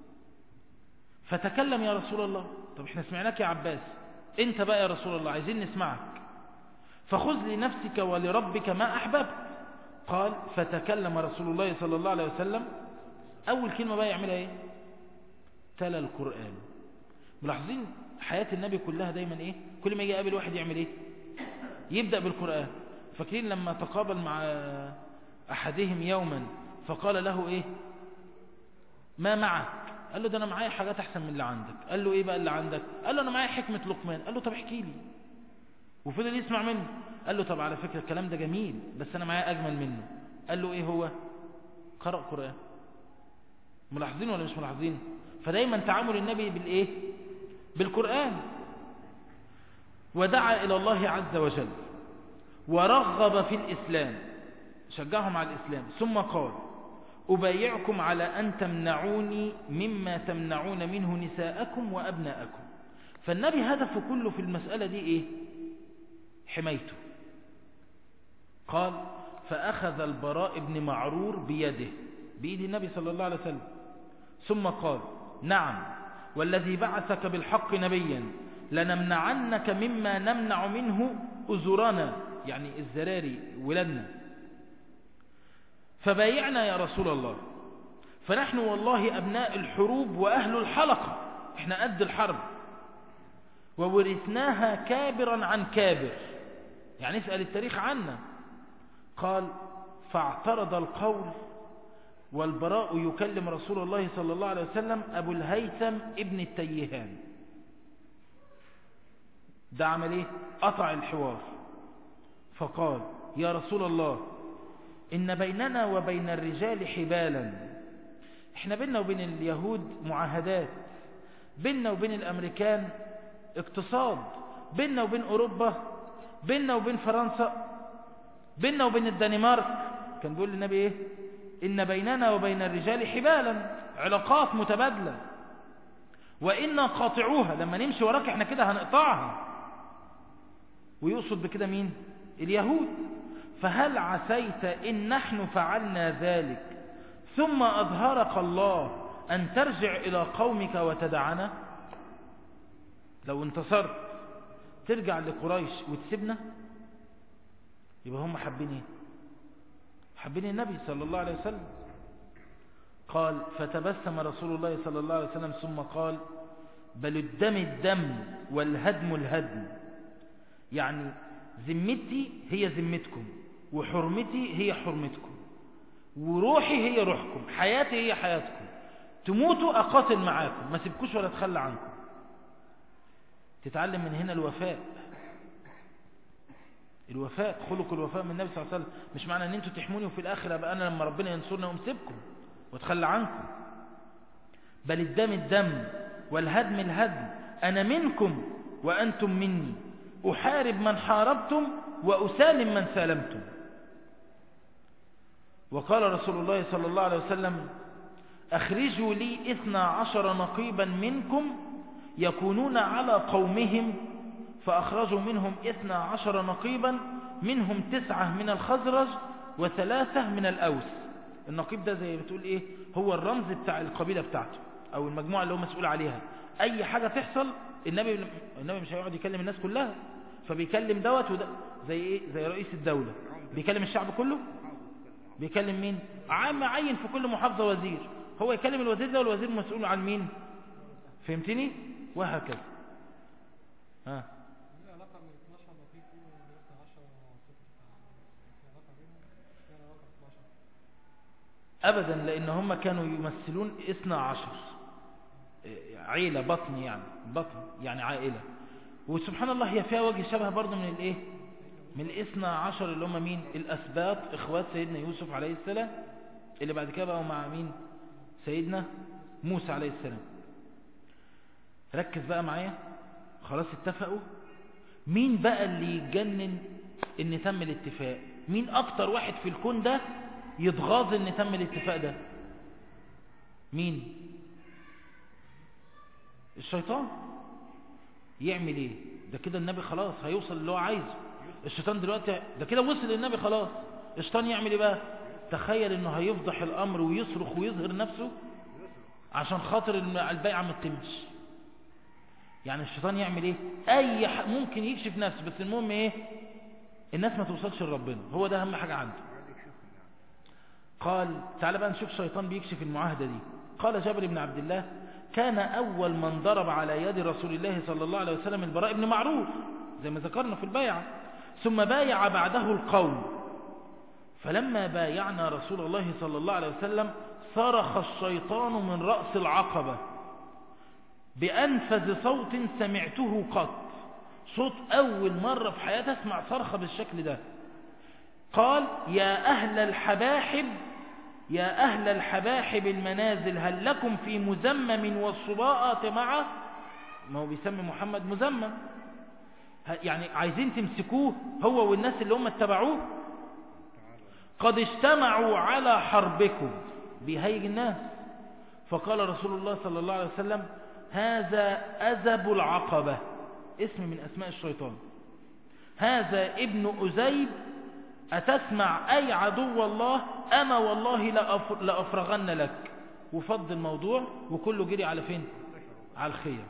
فتكلم يا رسول الله طب احنا سمعناك يا عباس انت بقى يا رسول الله عايزين نسمعك فخذ لنفسك ولربك ما أحببت قال فتكلم رسول الله صلى الله عليه وسلم أول كلمة بقى يعملها ايه تلا القرآن ملاحظين حياة النبي كلها دايما ايه كل ما يجي يقابل واحد يعمل ايه يبدأ بالقرآن فاكرين لما تقابل مع أحدهم يوما فقال له ايه ما معك قال له ده انا معايا حاجات احسن من اللي عندك قال له ايه بقى اللي عندك قال له انا معايا حكمة لقمان قال له طب احكي لي وفضل يسمع منه قال له طب على فكرة الكلام ده جميل بس انا معايا اجمل منه قال له ايه هو قرأ قرآن ملاحظين ولا مش ملاحظين فدايما تعامل النبي بالايه بالقرآن ودعا إلى الله عز وجل ورغب في الإسلام شجعهم على الإسلام ثم قال أبايعكم على أن تمنعوني مما تمنعون منه نساءكم وأبناءكم فالنبي هدفه كله في المسألة دي إيه حمايته قال فأخذ البراء بن معرور بيده بإيد النبي صلى الله عليه وسلم ثم قال نعم والذي بعثك بالحق نبيا لنمنعنك مما نمنع منه أزرنا يعني الزراري ولدنا فبايعنا يا رسول الله فنحن والله أبناء الحروب وأهل الحلقة احنا قد الحرب وورثناها كابرا عن كابر يعني اسأل التاريخ عنا قال فاعترض القول والبراء يكلم رسول الله صلى الله عليه وسلم أبو الهيثم ابن التيهان ده عمل ايه قطع الحوار فقال يا رسول الله إن بيننا وبين الرجال حبالا احنا بيننا وبين اليهود معاهدات بيننا وبين الأمريكان اقتصاد بيننا وبين أوروبا بيننا وبين فرنسا بيننا وبين الدنمارك كان بيقول للنبي ايه إن بيننا وبين الرجال حبالا علاقات متبادلة وإنا قاطعوها لما نمشي وراك احنا كده هنقطعها ويقصد بكده مين اليهود فهل عسيت إن نحن فعلنا ذلك ثم أظهرك الله أن ترجع إلى قومك وتدعنا لو انتصرت ترجع لقريش وتسيبنا يبقى هم حابين ايه حابين النبي صلى الله عليه وسلم قال فتبسم رسول الله صلى الله عليه وسلم ثم قال بل الدم الدم والهدم الهدم يعني ذمتي هي ذمتكم وحرمتي هي حرمتكم وروحي هي روحكم حياتي هي حياتكم تموتوا أقاتل معاكم ما سيبكوش ولا اتخلى عنكم تتعلم من هنا الوفاء الوفاء خلق الوفاء من النبي صلى الله عليه وسلم مش معنى ان انتوا تحموني وفي الاخر ابقى انا لما ربنا ينصرنا امسككم واتخلى عنكم بل الدم الدم والهدم الهدم انا منكم وانتم مني احارب من حاربتم واسالم من سالمتم وقال رسول الله صلى الله عليه وسلم اخرجوا لي اثنى عشر نقيبا منكم يكونون على قومهم فأخرجوا منهم اثنى عشر نقيبا منهم تسعة من الخزرج وثلاثة من الأوس النقيب ده زي بتقول إيه هو الرمز بتاع القبيلة بتاعته أو المجموعة اللي هو مسؤول عليها أي حاجة تحصل النبي النبي مش هيقعد يكلم الناس كلها فبيكلم دوت وده زي إيه زي رئيس الدولة بيكلم الشعب كله بيكلم مين عام عين في كل محافظة وزير هو يكلم الوزير ده والوزير مسؤول عن مين فهمتني وهكذا ها أبدا لأن هم كانوا يمثلون اثنى عشر عيلة بطن يعني بطن يعني عائلة وسبحان الله هي فيها وجه شبه برضه من الايه من الاثنى عشر اللي هم مين الأسباط إخوات سيدنا يوسف عليه السلام اللي بعد كده بقوا مع مين سيدنا موسى عليه السلام ركز بقى معايا خلاص اتفقوا مين بقى اللي يتجنن ان تم الاتفاق مين اكتر واحد في الكون ده يتغاظ ان تم الاتفاق ده مين الشيطان يعمل ايه ده كده النبي خلاص هيوصل اللي هو عايزه الشيطان دلوقتي ده كده وصل للنبي خلاص الشيطان يعمل ايه بقى تخيل انه هيفضح الامر ويصرخ ويظهر نفسه عشان خاطر البيعه ما تتمش يعني الشيطان يعمل ايه اي ح... ممكن يكشف نفسه بس المهم ايه الناس ما توصلش لربنا هو ده اهم حاجه عنده قال تعال بقى نشوف الشيطان بيكشف المعاهده دي قال جابر بن عبد الله كان اول من ضرب على يد رسول الله صلى الله عليه وسلم البراء بن معروف زي ما ذكرنا في البيعه ثم بايع بعده القوم فلما بايعنا رسول الله صلى الله عليه وسلم صرخ الشيطان من رأس العقبة بأنفذ صوت سمعته قط صوت أول مرة في حياتي أسمع صرخة بالشكل ده قال يا أهل الحباحب يا أهل الحباحب المنازل هل لكم في مزمم والصباءة معه ما هو بيسمي محمد مزمم يعني عايزين تمسكوه هو والناس اللي هم اتبعوه قد اجتمعوا على حربكم بيهيج الناس فقال رسول الله صلى الله عليه وسلم هذا أزب العقبة اسم من أسماء الشيطان هذا ابن أزيب أتسمع أي عدو الله أما والله لأفرغن لك وفض الموضوع وكله جري على فين على الخير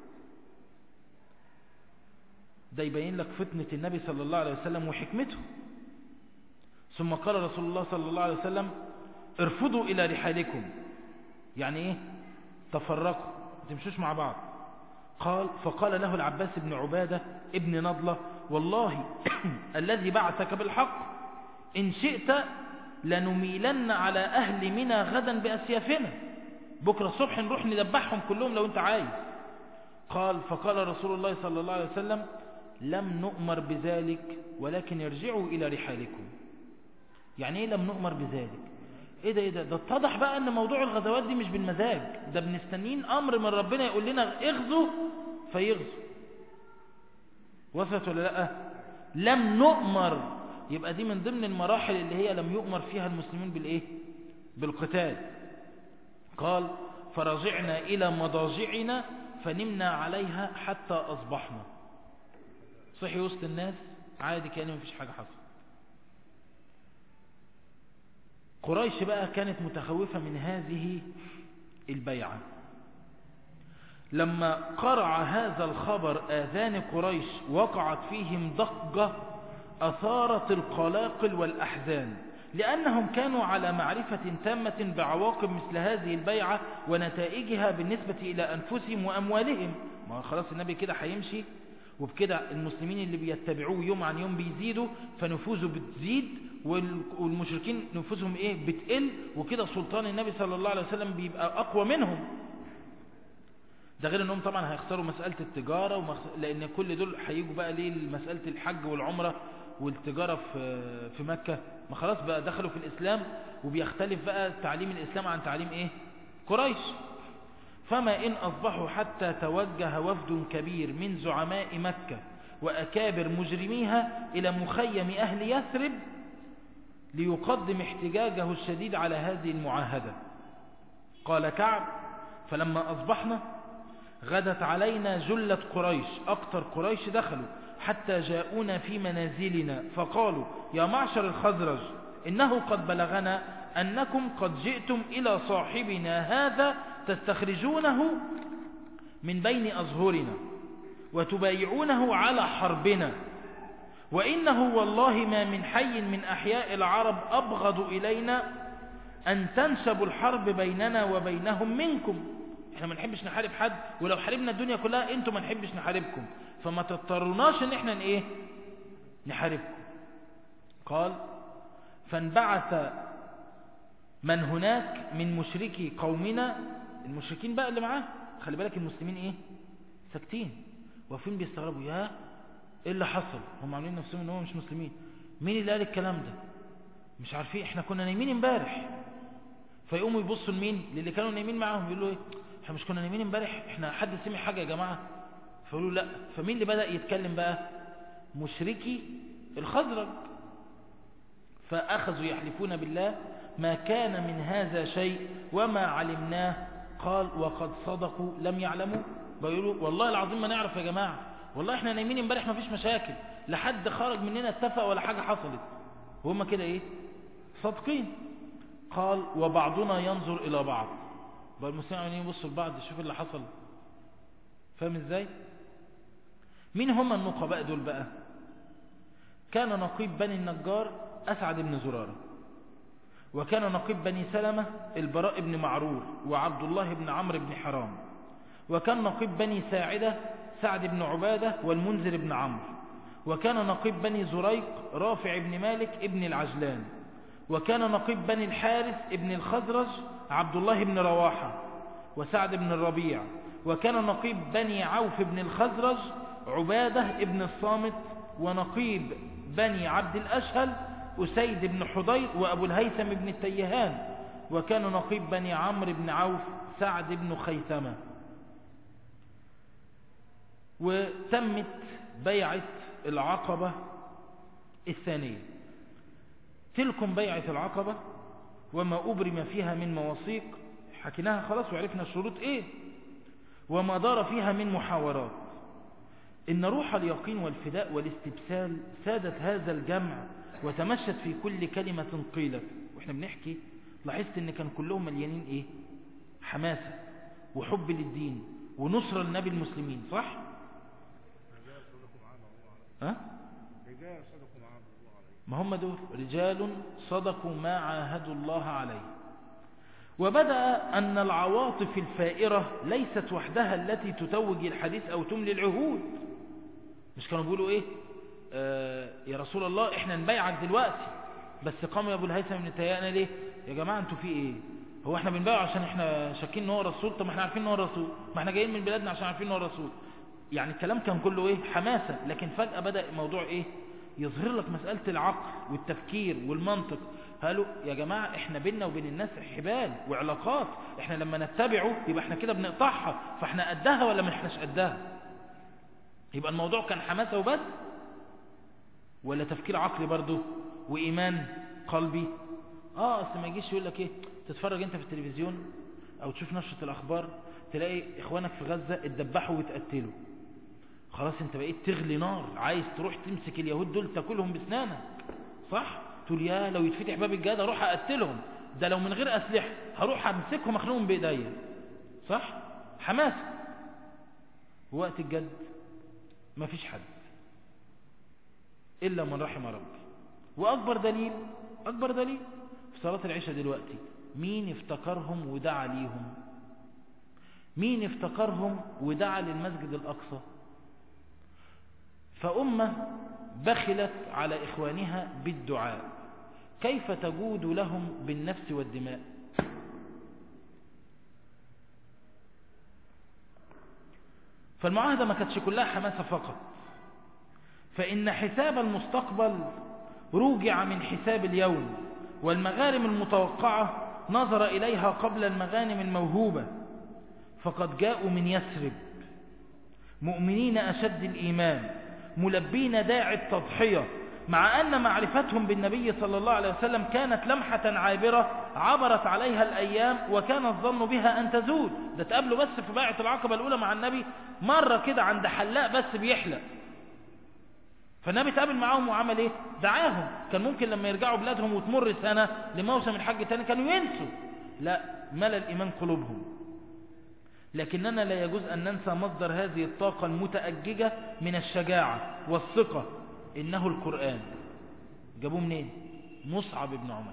ده يبين لك فتنة النبي صلى الله عليه وسلم وحكمته ثم قال رسول الله صلى الله عليه وسلم ارفضوا إلى رحالكم يعني ايه تفرقوا تمشوش مع بعض قال فقال له العباس بن عبادة ابن نضلة والله الذي بعثك بالحق إن شئت لنميلن على أهل منى غدا بأسيافنا بكرة الصبح نروح ندبحهم كلهم لو انت عايز قال فقال رسول الله صلى الله عليه وسلم لم نؤمر بذلك ولكن ارجعوا إلى رحالكم يعني ايه لم نؤمر بذلك ايه ده ايه ده ده اتضح بقى ان موضوع الغزوات دي مش بالمزاج ده بنستنين امر من ربنا يقول لنا اغزوا فيغزوا وصلت ولا لا لم نؤمر يبقى دي من ضمن المراحل اللي هي لم يؤمر فيها المسلمين بالايه بالقتال قال فرجعنا الى مضاجعنا فنمنا عليها حتى اصبحنا صحي وسط الناس عادي كان مفيش حاجة حصل قريش بقى كانت متخوفة من هذه البيعة لما قرع هذا الخبر آذان قريش وقعت فيهم ضجة أثارت القلاقل والأحزان لأنهم كانوا على معرفة تامة بعواقب مثل هذه البيعة ونتائجها بالنسبة إلى أنفسهم وأموالهم ما خلاص النبي كده هيمشي وبكده المسلمين اللي بيتبعوه يوم عن يوم بيزيدوا فنفوذه بتزيد والمشركين نفوذهم ايه بتقل وكده سلطان النبي صلى الله عليه وسلم بيبقى اقوى منهم ده غير انهم طبعا هيخسروا مسألة التجارة ومخ... لان كل دول هيجوا بقى ليه مسألة الحج والعمرة والتجارة في في مكة ما خلاص بقى دخلوا في الاسلام وبيختلف بقى تعليم الاسلام عن تعليم ايه قريش فما إن أصبحوا حتى توجه وفد كبير من زعماء مكة وأكابر مجرميها إلى مخيم أهل يثرب ليقدم احتجاجه الشديد على هذه المعاهدة قال كعب فلما أصبحنا غدت علينا جلة قريش أكتر قريش دخلوا حتى جاءونا في منازلنا فقالوا يا معشر الخزرج إنه قد بلغنا أنكم قد جئتم إلى صاحبنا هذا تستخرجونه من بين أظهرنا وتبايعونه على حربنا وإنه والله ما من حي من أحياء العرب أبغض إلينا أن تنسب الحرب بيننا وبينهم منكم احنا ما نحبش نحارب حد ولو حاربنا الدنيا كلها انتم ما نحبش نحاربكم فما تضطروناش ان احنا ايه نحاربكم قال فانبعث من هناك من مشركي قومنا المشركين بقى اللي معاه خلي بالك المسلمين ايه ساكتين واقفين بيستغربوا يا ايه اللي حصل هم عاملين نفسهم ان هم مش مسلمين مين اللي قال الكلام ده مش عارفين احنا كنا نايمين امبارح فيقوموا يبصوا لمين للي كانوا نايمين معاهم يقولوا ايه احنا مش كنا نايمين امبارح احنا حد سمع حاجه يا جماعه فيقولوا لا فمين اللي بدا يتكلم بقى مشركي الخزرج فاخذوا يحلفون بالله ما كان من هذا شيء وما علمناه قال وقد صدقوا لم يعلموا بيقولوا والله العظيم ما نعرف يا جماعة والله احنا نايمين امبارح ما فيش مشاكل لحد خرج مننا اتفق ولا حاجة حصلت وهم كده ايه صادقين قال وبعضنا ينظر الى بعض بقى المسلمين عمالين يبصوا لبعض يشوف اللي حصل فاهم ازاي مين هم النقباء دول بقى كان نقيب بني النجار اسعد بن زراره وكان نقيب بني سلمة البراء بن معرور وعبد الله بن عمرو بن حرام وكان نقيب بني ساعدة سعد بن عبادة والمنذر بن عمرو وكان نقيب بني زريق رافع بن مالك ابن العجلان وكان نقيب بني الحارث ابن الخزرج عبد الله بن رواحة وسعد بن الربيع وكان نقيب بني عوف بن الخزرج عبادة ابن الصامت ونقيب بني عبد الأشهل أسيد بن حضير وأبو الهيثم بن التيهان وكان نقيب بني عمرو بن عوف سعد بن خيثمة وتمت بيعة العقبة الثانية تلكم بيعة العقبة وما أبرم فيها من مواثيق حكيناها خلاص وعرفنا الشروط إيه وما دار فيها من محاورات إن روح اليقين والفداء والاستبسال سادت هذا الجمع وتمشت في كل كلمة قيلت وإحنا بنحكي لاحظت إن كان كلهم مليانين إيه حماسة وحب للدين ونصر لنبي المسلمين صح ها ما هم دول رجال صدقوا ما عاهدوا الله عليه وبدأ أن العواطف الفائرة ليست وحدها التي تتوج الحديث أو تملي العهود مش كانوا بيقولوا إيه آه يا رسول الله إحنا نبيعك دلوقتي بس قام يا أبو الهيثم من تيانا ليه يا جماعة أنتوا في إيه هو إحنا بنبيعه عشان إحنا شاكين إن هو رسول طب ما إحنا عارفين إن هو رسول ما إحنا جايين من بلادنا عشان عارفين إن هو رسول يعني الكلام كان كله إيه حماسة لكن فجأة بدأ الموضوع إيه يظهر لك مسألة العقل والتفكير والمنطق قالوا يا جماعة احنا بيننا وبين الناس حبال وعلاقات احنا لما نتبعه يبقى احنا كده بنقطعها فاحنا قدها ولا ما احناش قدها يبقى الموضوع كان حماسة وبس ولا تفكير عقلي برضو وإيمان قلبي اه اصل ما يجيش يقول لك ايه تتفرج انت في التلفزيون او تشوف نشرة الاخبار تلاقي اخوانك في غزة اتدبحوا واتقتلوا خلاص انت بقيت تغلي نار عايز تروح تمسك اليهود دول تاكلهم بسنانك صح تقول يا لو يتفتح باب الجهاد اروح اقتلهم ده لو من غير اسلحه هروح امسكهم اخنقهم بايديا صح حماس وقت الجد مفيش حد الا من رحم ربي واكبر دليل اكبر دليل في صلاه العشاء دلوقتي مين افتكرهم ودعا ليهم مين افتكرهم ودعا للمسجد الاقصى فأمة بخلت على إخوانها بالدعاء كيف تجود لهم بالنفس والدماء فالمعاهدة ما كانتش كلها حماسة فقط فإن حساب المستقبل روجع من حساب اليوم والمغارم المتوقعة نظر إليها قبل المغانم الموهوبة فقد جاءوا من يثرب مؤمنين أشد الإيمان ملبين داعي التضحية مع أن معرفتهم بالنبي صلى الله عليه وسلم كانت لمحة عابرة عبرت عليها الأيام وكان الظن بها أن تزول ده تقابلوا بس في باعة العقبة الأولى مع النبي مرة كده عند حلاق بس بيحلق فالنبي تقابل معاهم وعمل ايه دعاهم كان ممكن لما يرجعوا بلادهم وتمر سنة لموسم الحج تاني كانوا ينسوا لا ملا الإيمان قلوبهم لكننا لا يجوز أن ننسى مصدر هذه الطاقة المتأججة من الشجاعة والثقة إنه القرآن جابوه منين مصعب بن عمير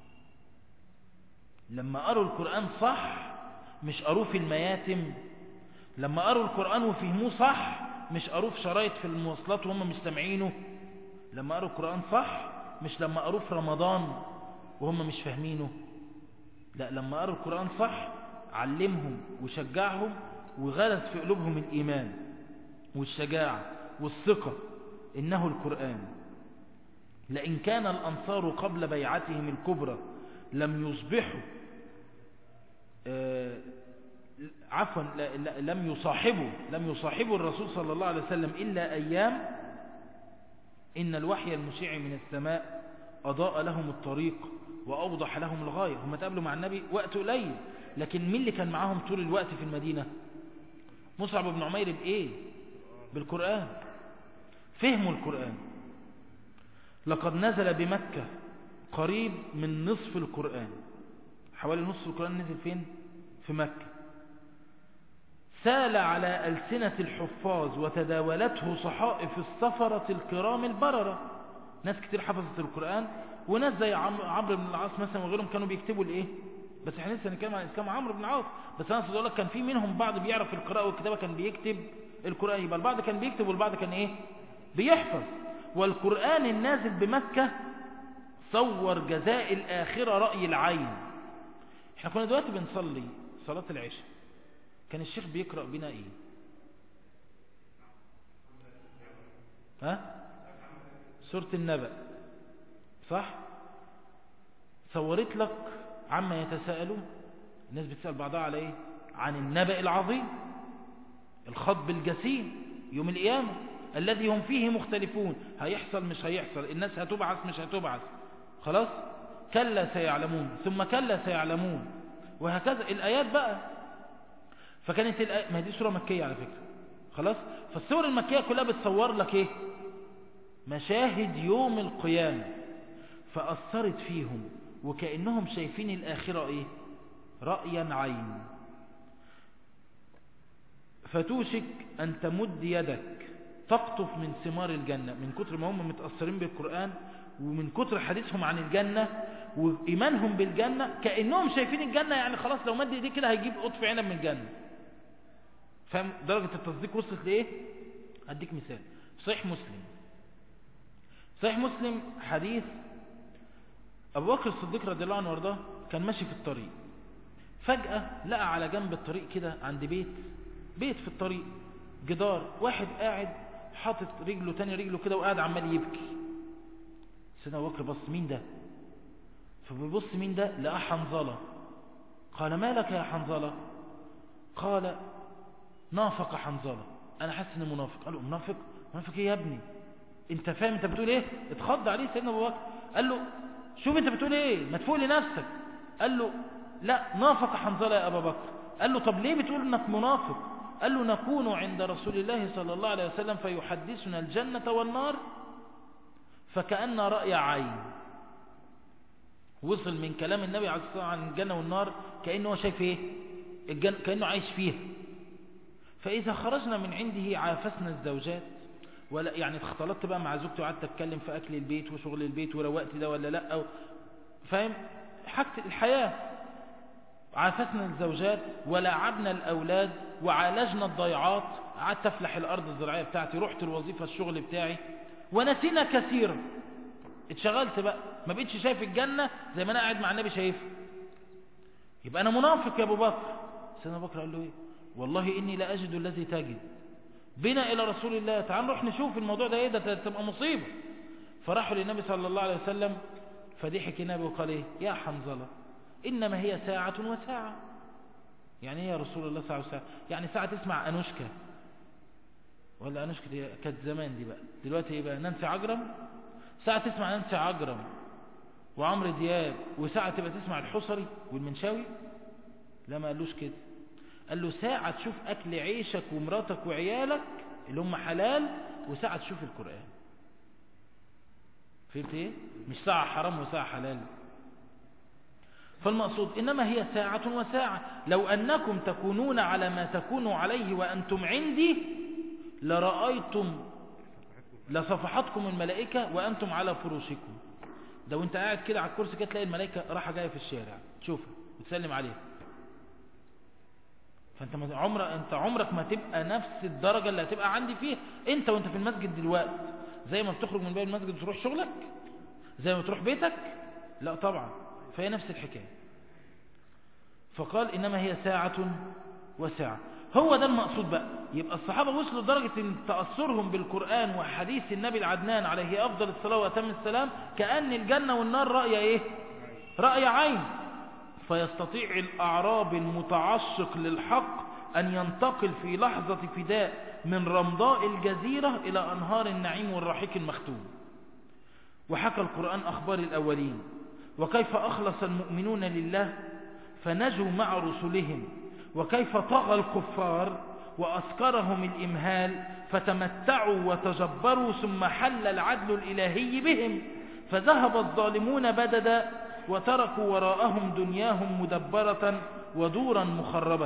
لما قروا القرآن صح مش قروه في المياتم لما قروا القرآن وفهموه صح مش قروه في شرايط في المواصلات وهم مش سامعينه لما قروا القرآن صح مش لما قروه في رمضان وهم مش فاهمينه لا لما قروا القرآن صح علمهم وشجعهم وغرس في قلوبهم الإيمان والشجاعة والثقة إنه القرآن لئن كان الأنصار قبل بيعتهم الكبرى لم يصبحوا آه عفوا لم يصاحبوا لم يصاحبوا الرسول صلى الله عليه وسلم إلا أيام إن الوحي المشيع من السماء أضاء لهم الطريق وأوضح لهم الغاية هم تقابلوا مع النبي وقت قليل لكن مين اللي كان معاهم طول الوقت في المدينة مصعب بن عمير بإيه بالقرآن فهموا القرآن لقد نزل بمكة قريب من نصف القرآن حوالي نصف القرآن نزل فين في مكة سال على ألسنة الحفاظ وتداولته صحائف السفرة الكرام البررة ناس كتير حفظت القرآن وناس زي عمرو بن العاص مثلا وغيرهم كانوا بيكتبوا الايه بس احنا لسه هنتكلم عن الاسلام عمرو بن العاص بس انا اقول لك كان في منهم بعض بيعرف القراءه والكتابه كان بيكتب القران يبقى البعض كان بيكتب والبعض كان ايه بيحفظ والقران النازل بمكه صور جزاء الاخره راي العين احنا كنا دلوقتي بنصلي صلاه العشاء كان الشيخ بيقرا بنا ايه ها سوره النبأ صح صورت لك عما يتساءلون الناس بتسأل بعضها على ايه عن النبأ العظيم الخطب الجسيم يوم القيامة الذي هم فيه مختلفون هيحصل مش هيحصل الناس هتبعث مش هتبعث خلاص كلا سيعلمون ثم كلا سيعلمون وهكذا الآيات بقى فكانت الآيات ما دي سورة مكية على فكرة خلاص فالسور المكية كلها بتصور لك ايه مشاهد يوم القيامة فأثرت فيهم وكأنهم شايفين الآخرة ايه رأيا عين فتوشك أن تمد يدك تقطف من ثمار الجنة من كتر ما هم متأثرين بالقرآن ومن كتر حديثهم عن الجنة وإيمانهم بالجنة كأنهم شايفين الجنة يعني خلاص لو مد ايديه كده هيجيب قطف عنب من الجنة فاهم درجة التصديق وصلت لإيه أديك مثال صحيح مسلم صحيح مسلم حديث أبو بكر الصديق رضي الله عنه وارضاه كان ماشي في الطريق فجأة لقى على جنب الطريق كده عند بيت بيت في الطريق جدار واحد قاعد حاطط رجله تاني رجله كده وقاعد عمال يبكي سيدنا أبو بكر بص مين ده فبيبص مين ده لقى حنظلة قال ما لك يا حنظلة قال نافق حنظلة انا حاسس اني منافق قال له منافق منافق ايه يا ابني انت فاهم انت بتقول ايه اتخض عليه سيدنا ابو بكر قال له شوف انت بتقول ايه ما تفوق لنفسك قال له لا نافق حنظلة يا ابا بكر قال له طب ليه بتقول انك منافق قال له نكون عند رسول الله صلى الله عليه وسلم فيحدثنا الجنة والنار فكأن رأي عين وصل من كلام النبي عليه الصلاة والسلام عن الجنة والنار كأنه هو شايف ايه الجنة كأنه عايش فيها فإذا خرجنا من عنده عافسنا الزوجات ولا يعني اختلطت بقى مع زوجتي وقعدت اتكلم في اكل البيت وشغل البيت وروقت ده ولا لا أو فاهم حاجة الحياة عافسنا الزوجات ولعبنا الأولاد وعالجنا الضيعات قعدت أفلح الأرض الزراعية بتاعتي رحت الوظيفة الشغل بتاعي ونسينا كثيرا اتشغلت بقى ما بقتش شايف الجنة زي ما أنا قاعد مع النبي شايفها يبقى أنا منافق يا أبو بكر سيدنا بكر قال له إيه والله إني لا أجد الذي تجد بنا إلى رسول الله تعال نروح نشوف الموضوع ده إيه ده تبقى مصيبة فراحوا للنبي صلى الله عليه وسلم فضحك النبي وقال إيه يا حنظلة إنما هي ساعة وساعة يعني إيه يا رسول الله ساعة وساعة يعني ساعة تسمع أنوشكا ولا أنوشكا دي كانت زمان دي بقى دلوقتي إيه بقى نانسي عجرم ساعة تسمع نانسي عجرم وعمرو دياب وساعة تبقى تسمع الحصري والمنشاوي لا ما قالوش كده قال له ساعة تشوف أكل عيشك ومراتك وعيالك اللي هم حلال وساعة تشوف القرآن فهمت ايه مش ساعة حرام وساعة حلال فالمقصود إنما هي ساعة وساعة لو أنكم تكونون على ما تكونوا عليه وأنتم عندي لرأيتم لصفحتكم الملائكة وأنتم على فروشكم ده وانت قاعد كده على الكرسي كده تلاقي الملائكة راحة جاية في الشارع تشوفها وتسلم عليها فانت عمرك انت عمرك ما تبقى نفس الدرجة اللي هتبقى عندي فيها انت وانت في المسجد دلوقتي زي ما بتخرج من باب المسجد وتروح شغلك زي ما تروح بيتك لا طبعا فهي نفس الحكاية فقال إنما هي ساعة وساعة هو ده المقصود بقى يبقى الصحابة وصلوا لدرجة ان تأثرهم بالقرآن وحديث النبي العدنان عليه أفضل الصلاة وأتم السلام كأن الجنة والنار رأي إيه رأي عين فيستطيع الأعراب المتعشق للحق أن ينتقل في لحظة فداء من رمضاء الجزيرة إلى أنهار النعيم والرحيق المختوم وحكى القرآن أخبار الأولين وكيف أخلص المؤمنون لله فنجوا مع رسلهم وكيف طغى الكفار وأسكرهم الإمهال فتمتعوا وتجبروا ثم حل العدل الإلهي بهم فذهب الظالمون بددا وتركوا وراءهم دنياهم مدبرة ودورا مخربة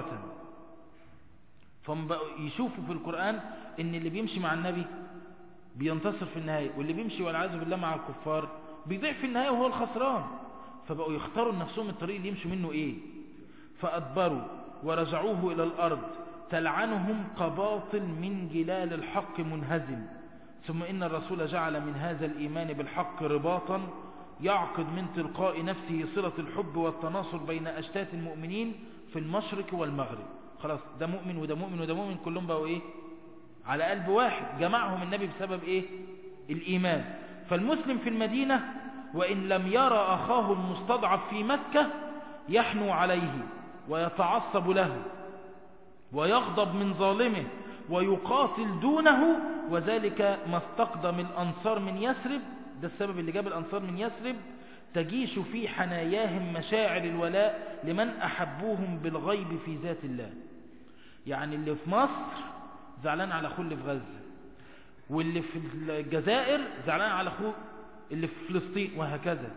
فهم يشوفوا في القرآن ان اللي بيمشي مع النبي بينتصر في النهاية واللي بيمشي والعياذ بالله مع الكفار بيضيع في النهاية وهو الخسران فبقوا يختاروا لنفسهم الطريق اللي يمشوا منه ايه فأدبروا ورجعوه إلى الأرض تلعنهم قباطل من جلال الحق منهزم ثم إن الرسول جعل من هذا الإيمان بالحق رباطا يعقد من تلقاء نفسه صلة الحب والتناصر بين أشتات المؤمنين في المشرق والمغرب خلاص ده مؤمن وده مؤمن وده مؤمن كلهم بقوا إيه على قلب واحد جمعهم النبي بسبب إيه الإيمان فالمسلم في المدينة وإن لم يرى أخاه المستضعف في مكة يحنو عليه ويتعصب له ويغضب من ظالمه ويقاتل دونه وذلك ما استقدم الأنصار من يثرب ده السبب اللي جاب الأنصار من يثرب تجيش في حناياهم مشاعر الولاء لمن أحبوهم بالغيب في ذات الله يعني اللي في مصر زعلان على أخوه اللي في غزة واللي في الجزائر زعلان على أخوه اللي في فلسطين وهكذا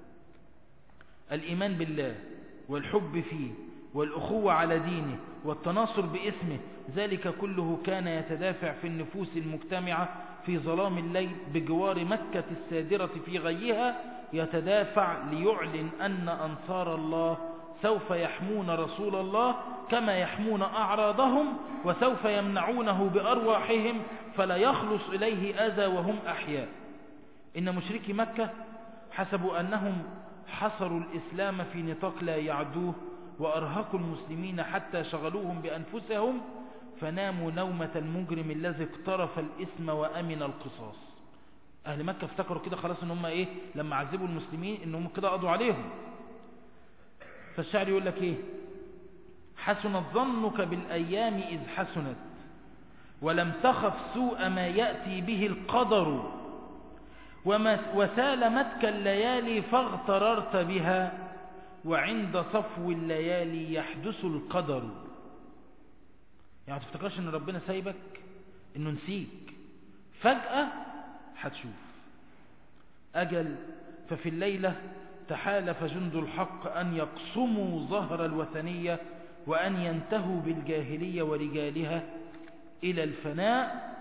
الإيمان بالله والحب فيه والأخوة على دينه والتناصر باسمه ذلك كله كان يتدافع في النفوس المجتمعة في ظلام الليل بجوار مكة السادرة في غيها يتدافع ليعلن أن أنصار الله سوف يحمون رسول الله كما يحمون أعراضهم وسوف يمنعونه بأرواحهم فلا يخلص إليه أذى وهم أحياء إن مشركي مكة حسبوا أنهم حصروا الإسلام في نطاق لا يعدوه وأرهقوا المسلمين حتى شغلوهم بأنفسهم فناموا نومة المجرم الذي اقترف الاسم وأمن القصاص أهل مكة افتكروا كده خلاص ان هم ايه لما عذبوا المسلمين ان هم كده قضوا عليهم فالشعر يقول لك ايه حسنت ظنك بالأيام إذ حسنت ولم تخف سوء ما يأتي به القدر وما وسالمتك الليالي فاغتررت بها وعند صفو الليالي يحدث القدر يعني تفتكرش ان ربنا سايبك انه نسيك فجأة هتشوف أجل ففي الليلة تحالف جند الحق أن يقصموا ظهر الوثنية وأن ينتهوا بالجاهلية ورجالها إلى الفناء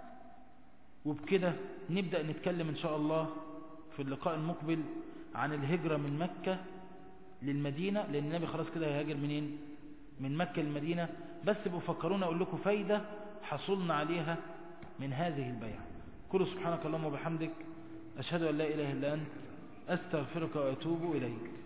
وبكده نبدأ نتكلم إن شاء الله في اللقاء المقبل عن الهجرة من مكة للمدينة لأن النبي خلاص كده هيهاجر منين من مكة للمدينة بس بفكرونا أقول لكم فايدة حصلنا عليها من هذه البيعة كل سبحانك اللهم وبحمدك أشهد أن لا إله إلا أنت أستغفرك وأتوب إليك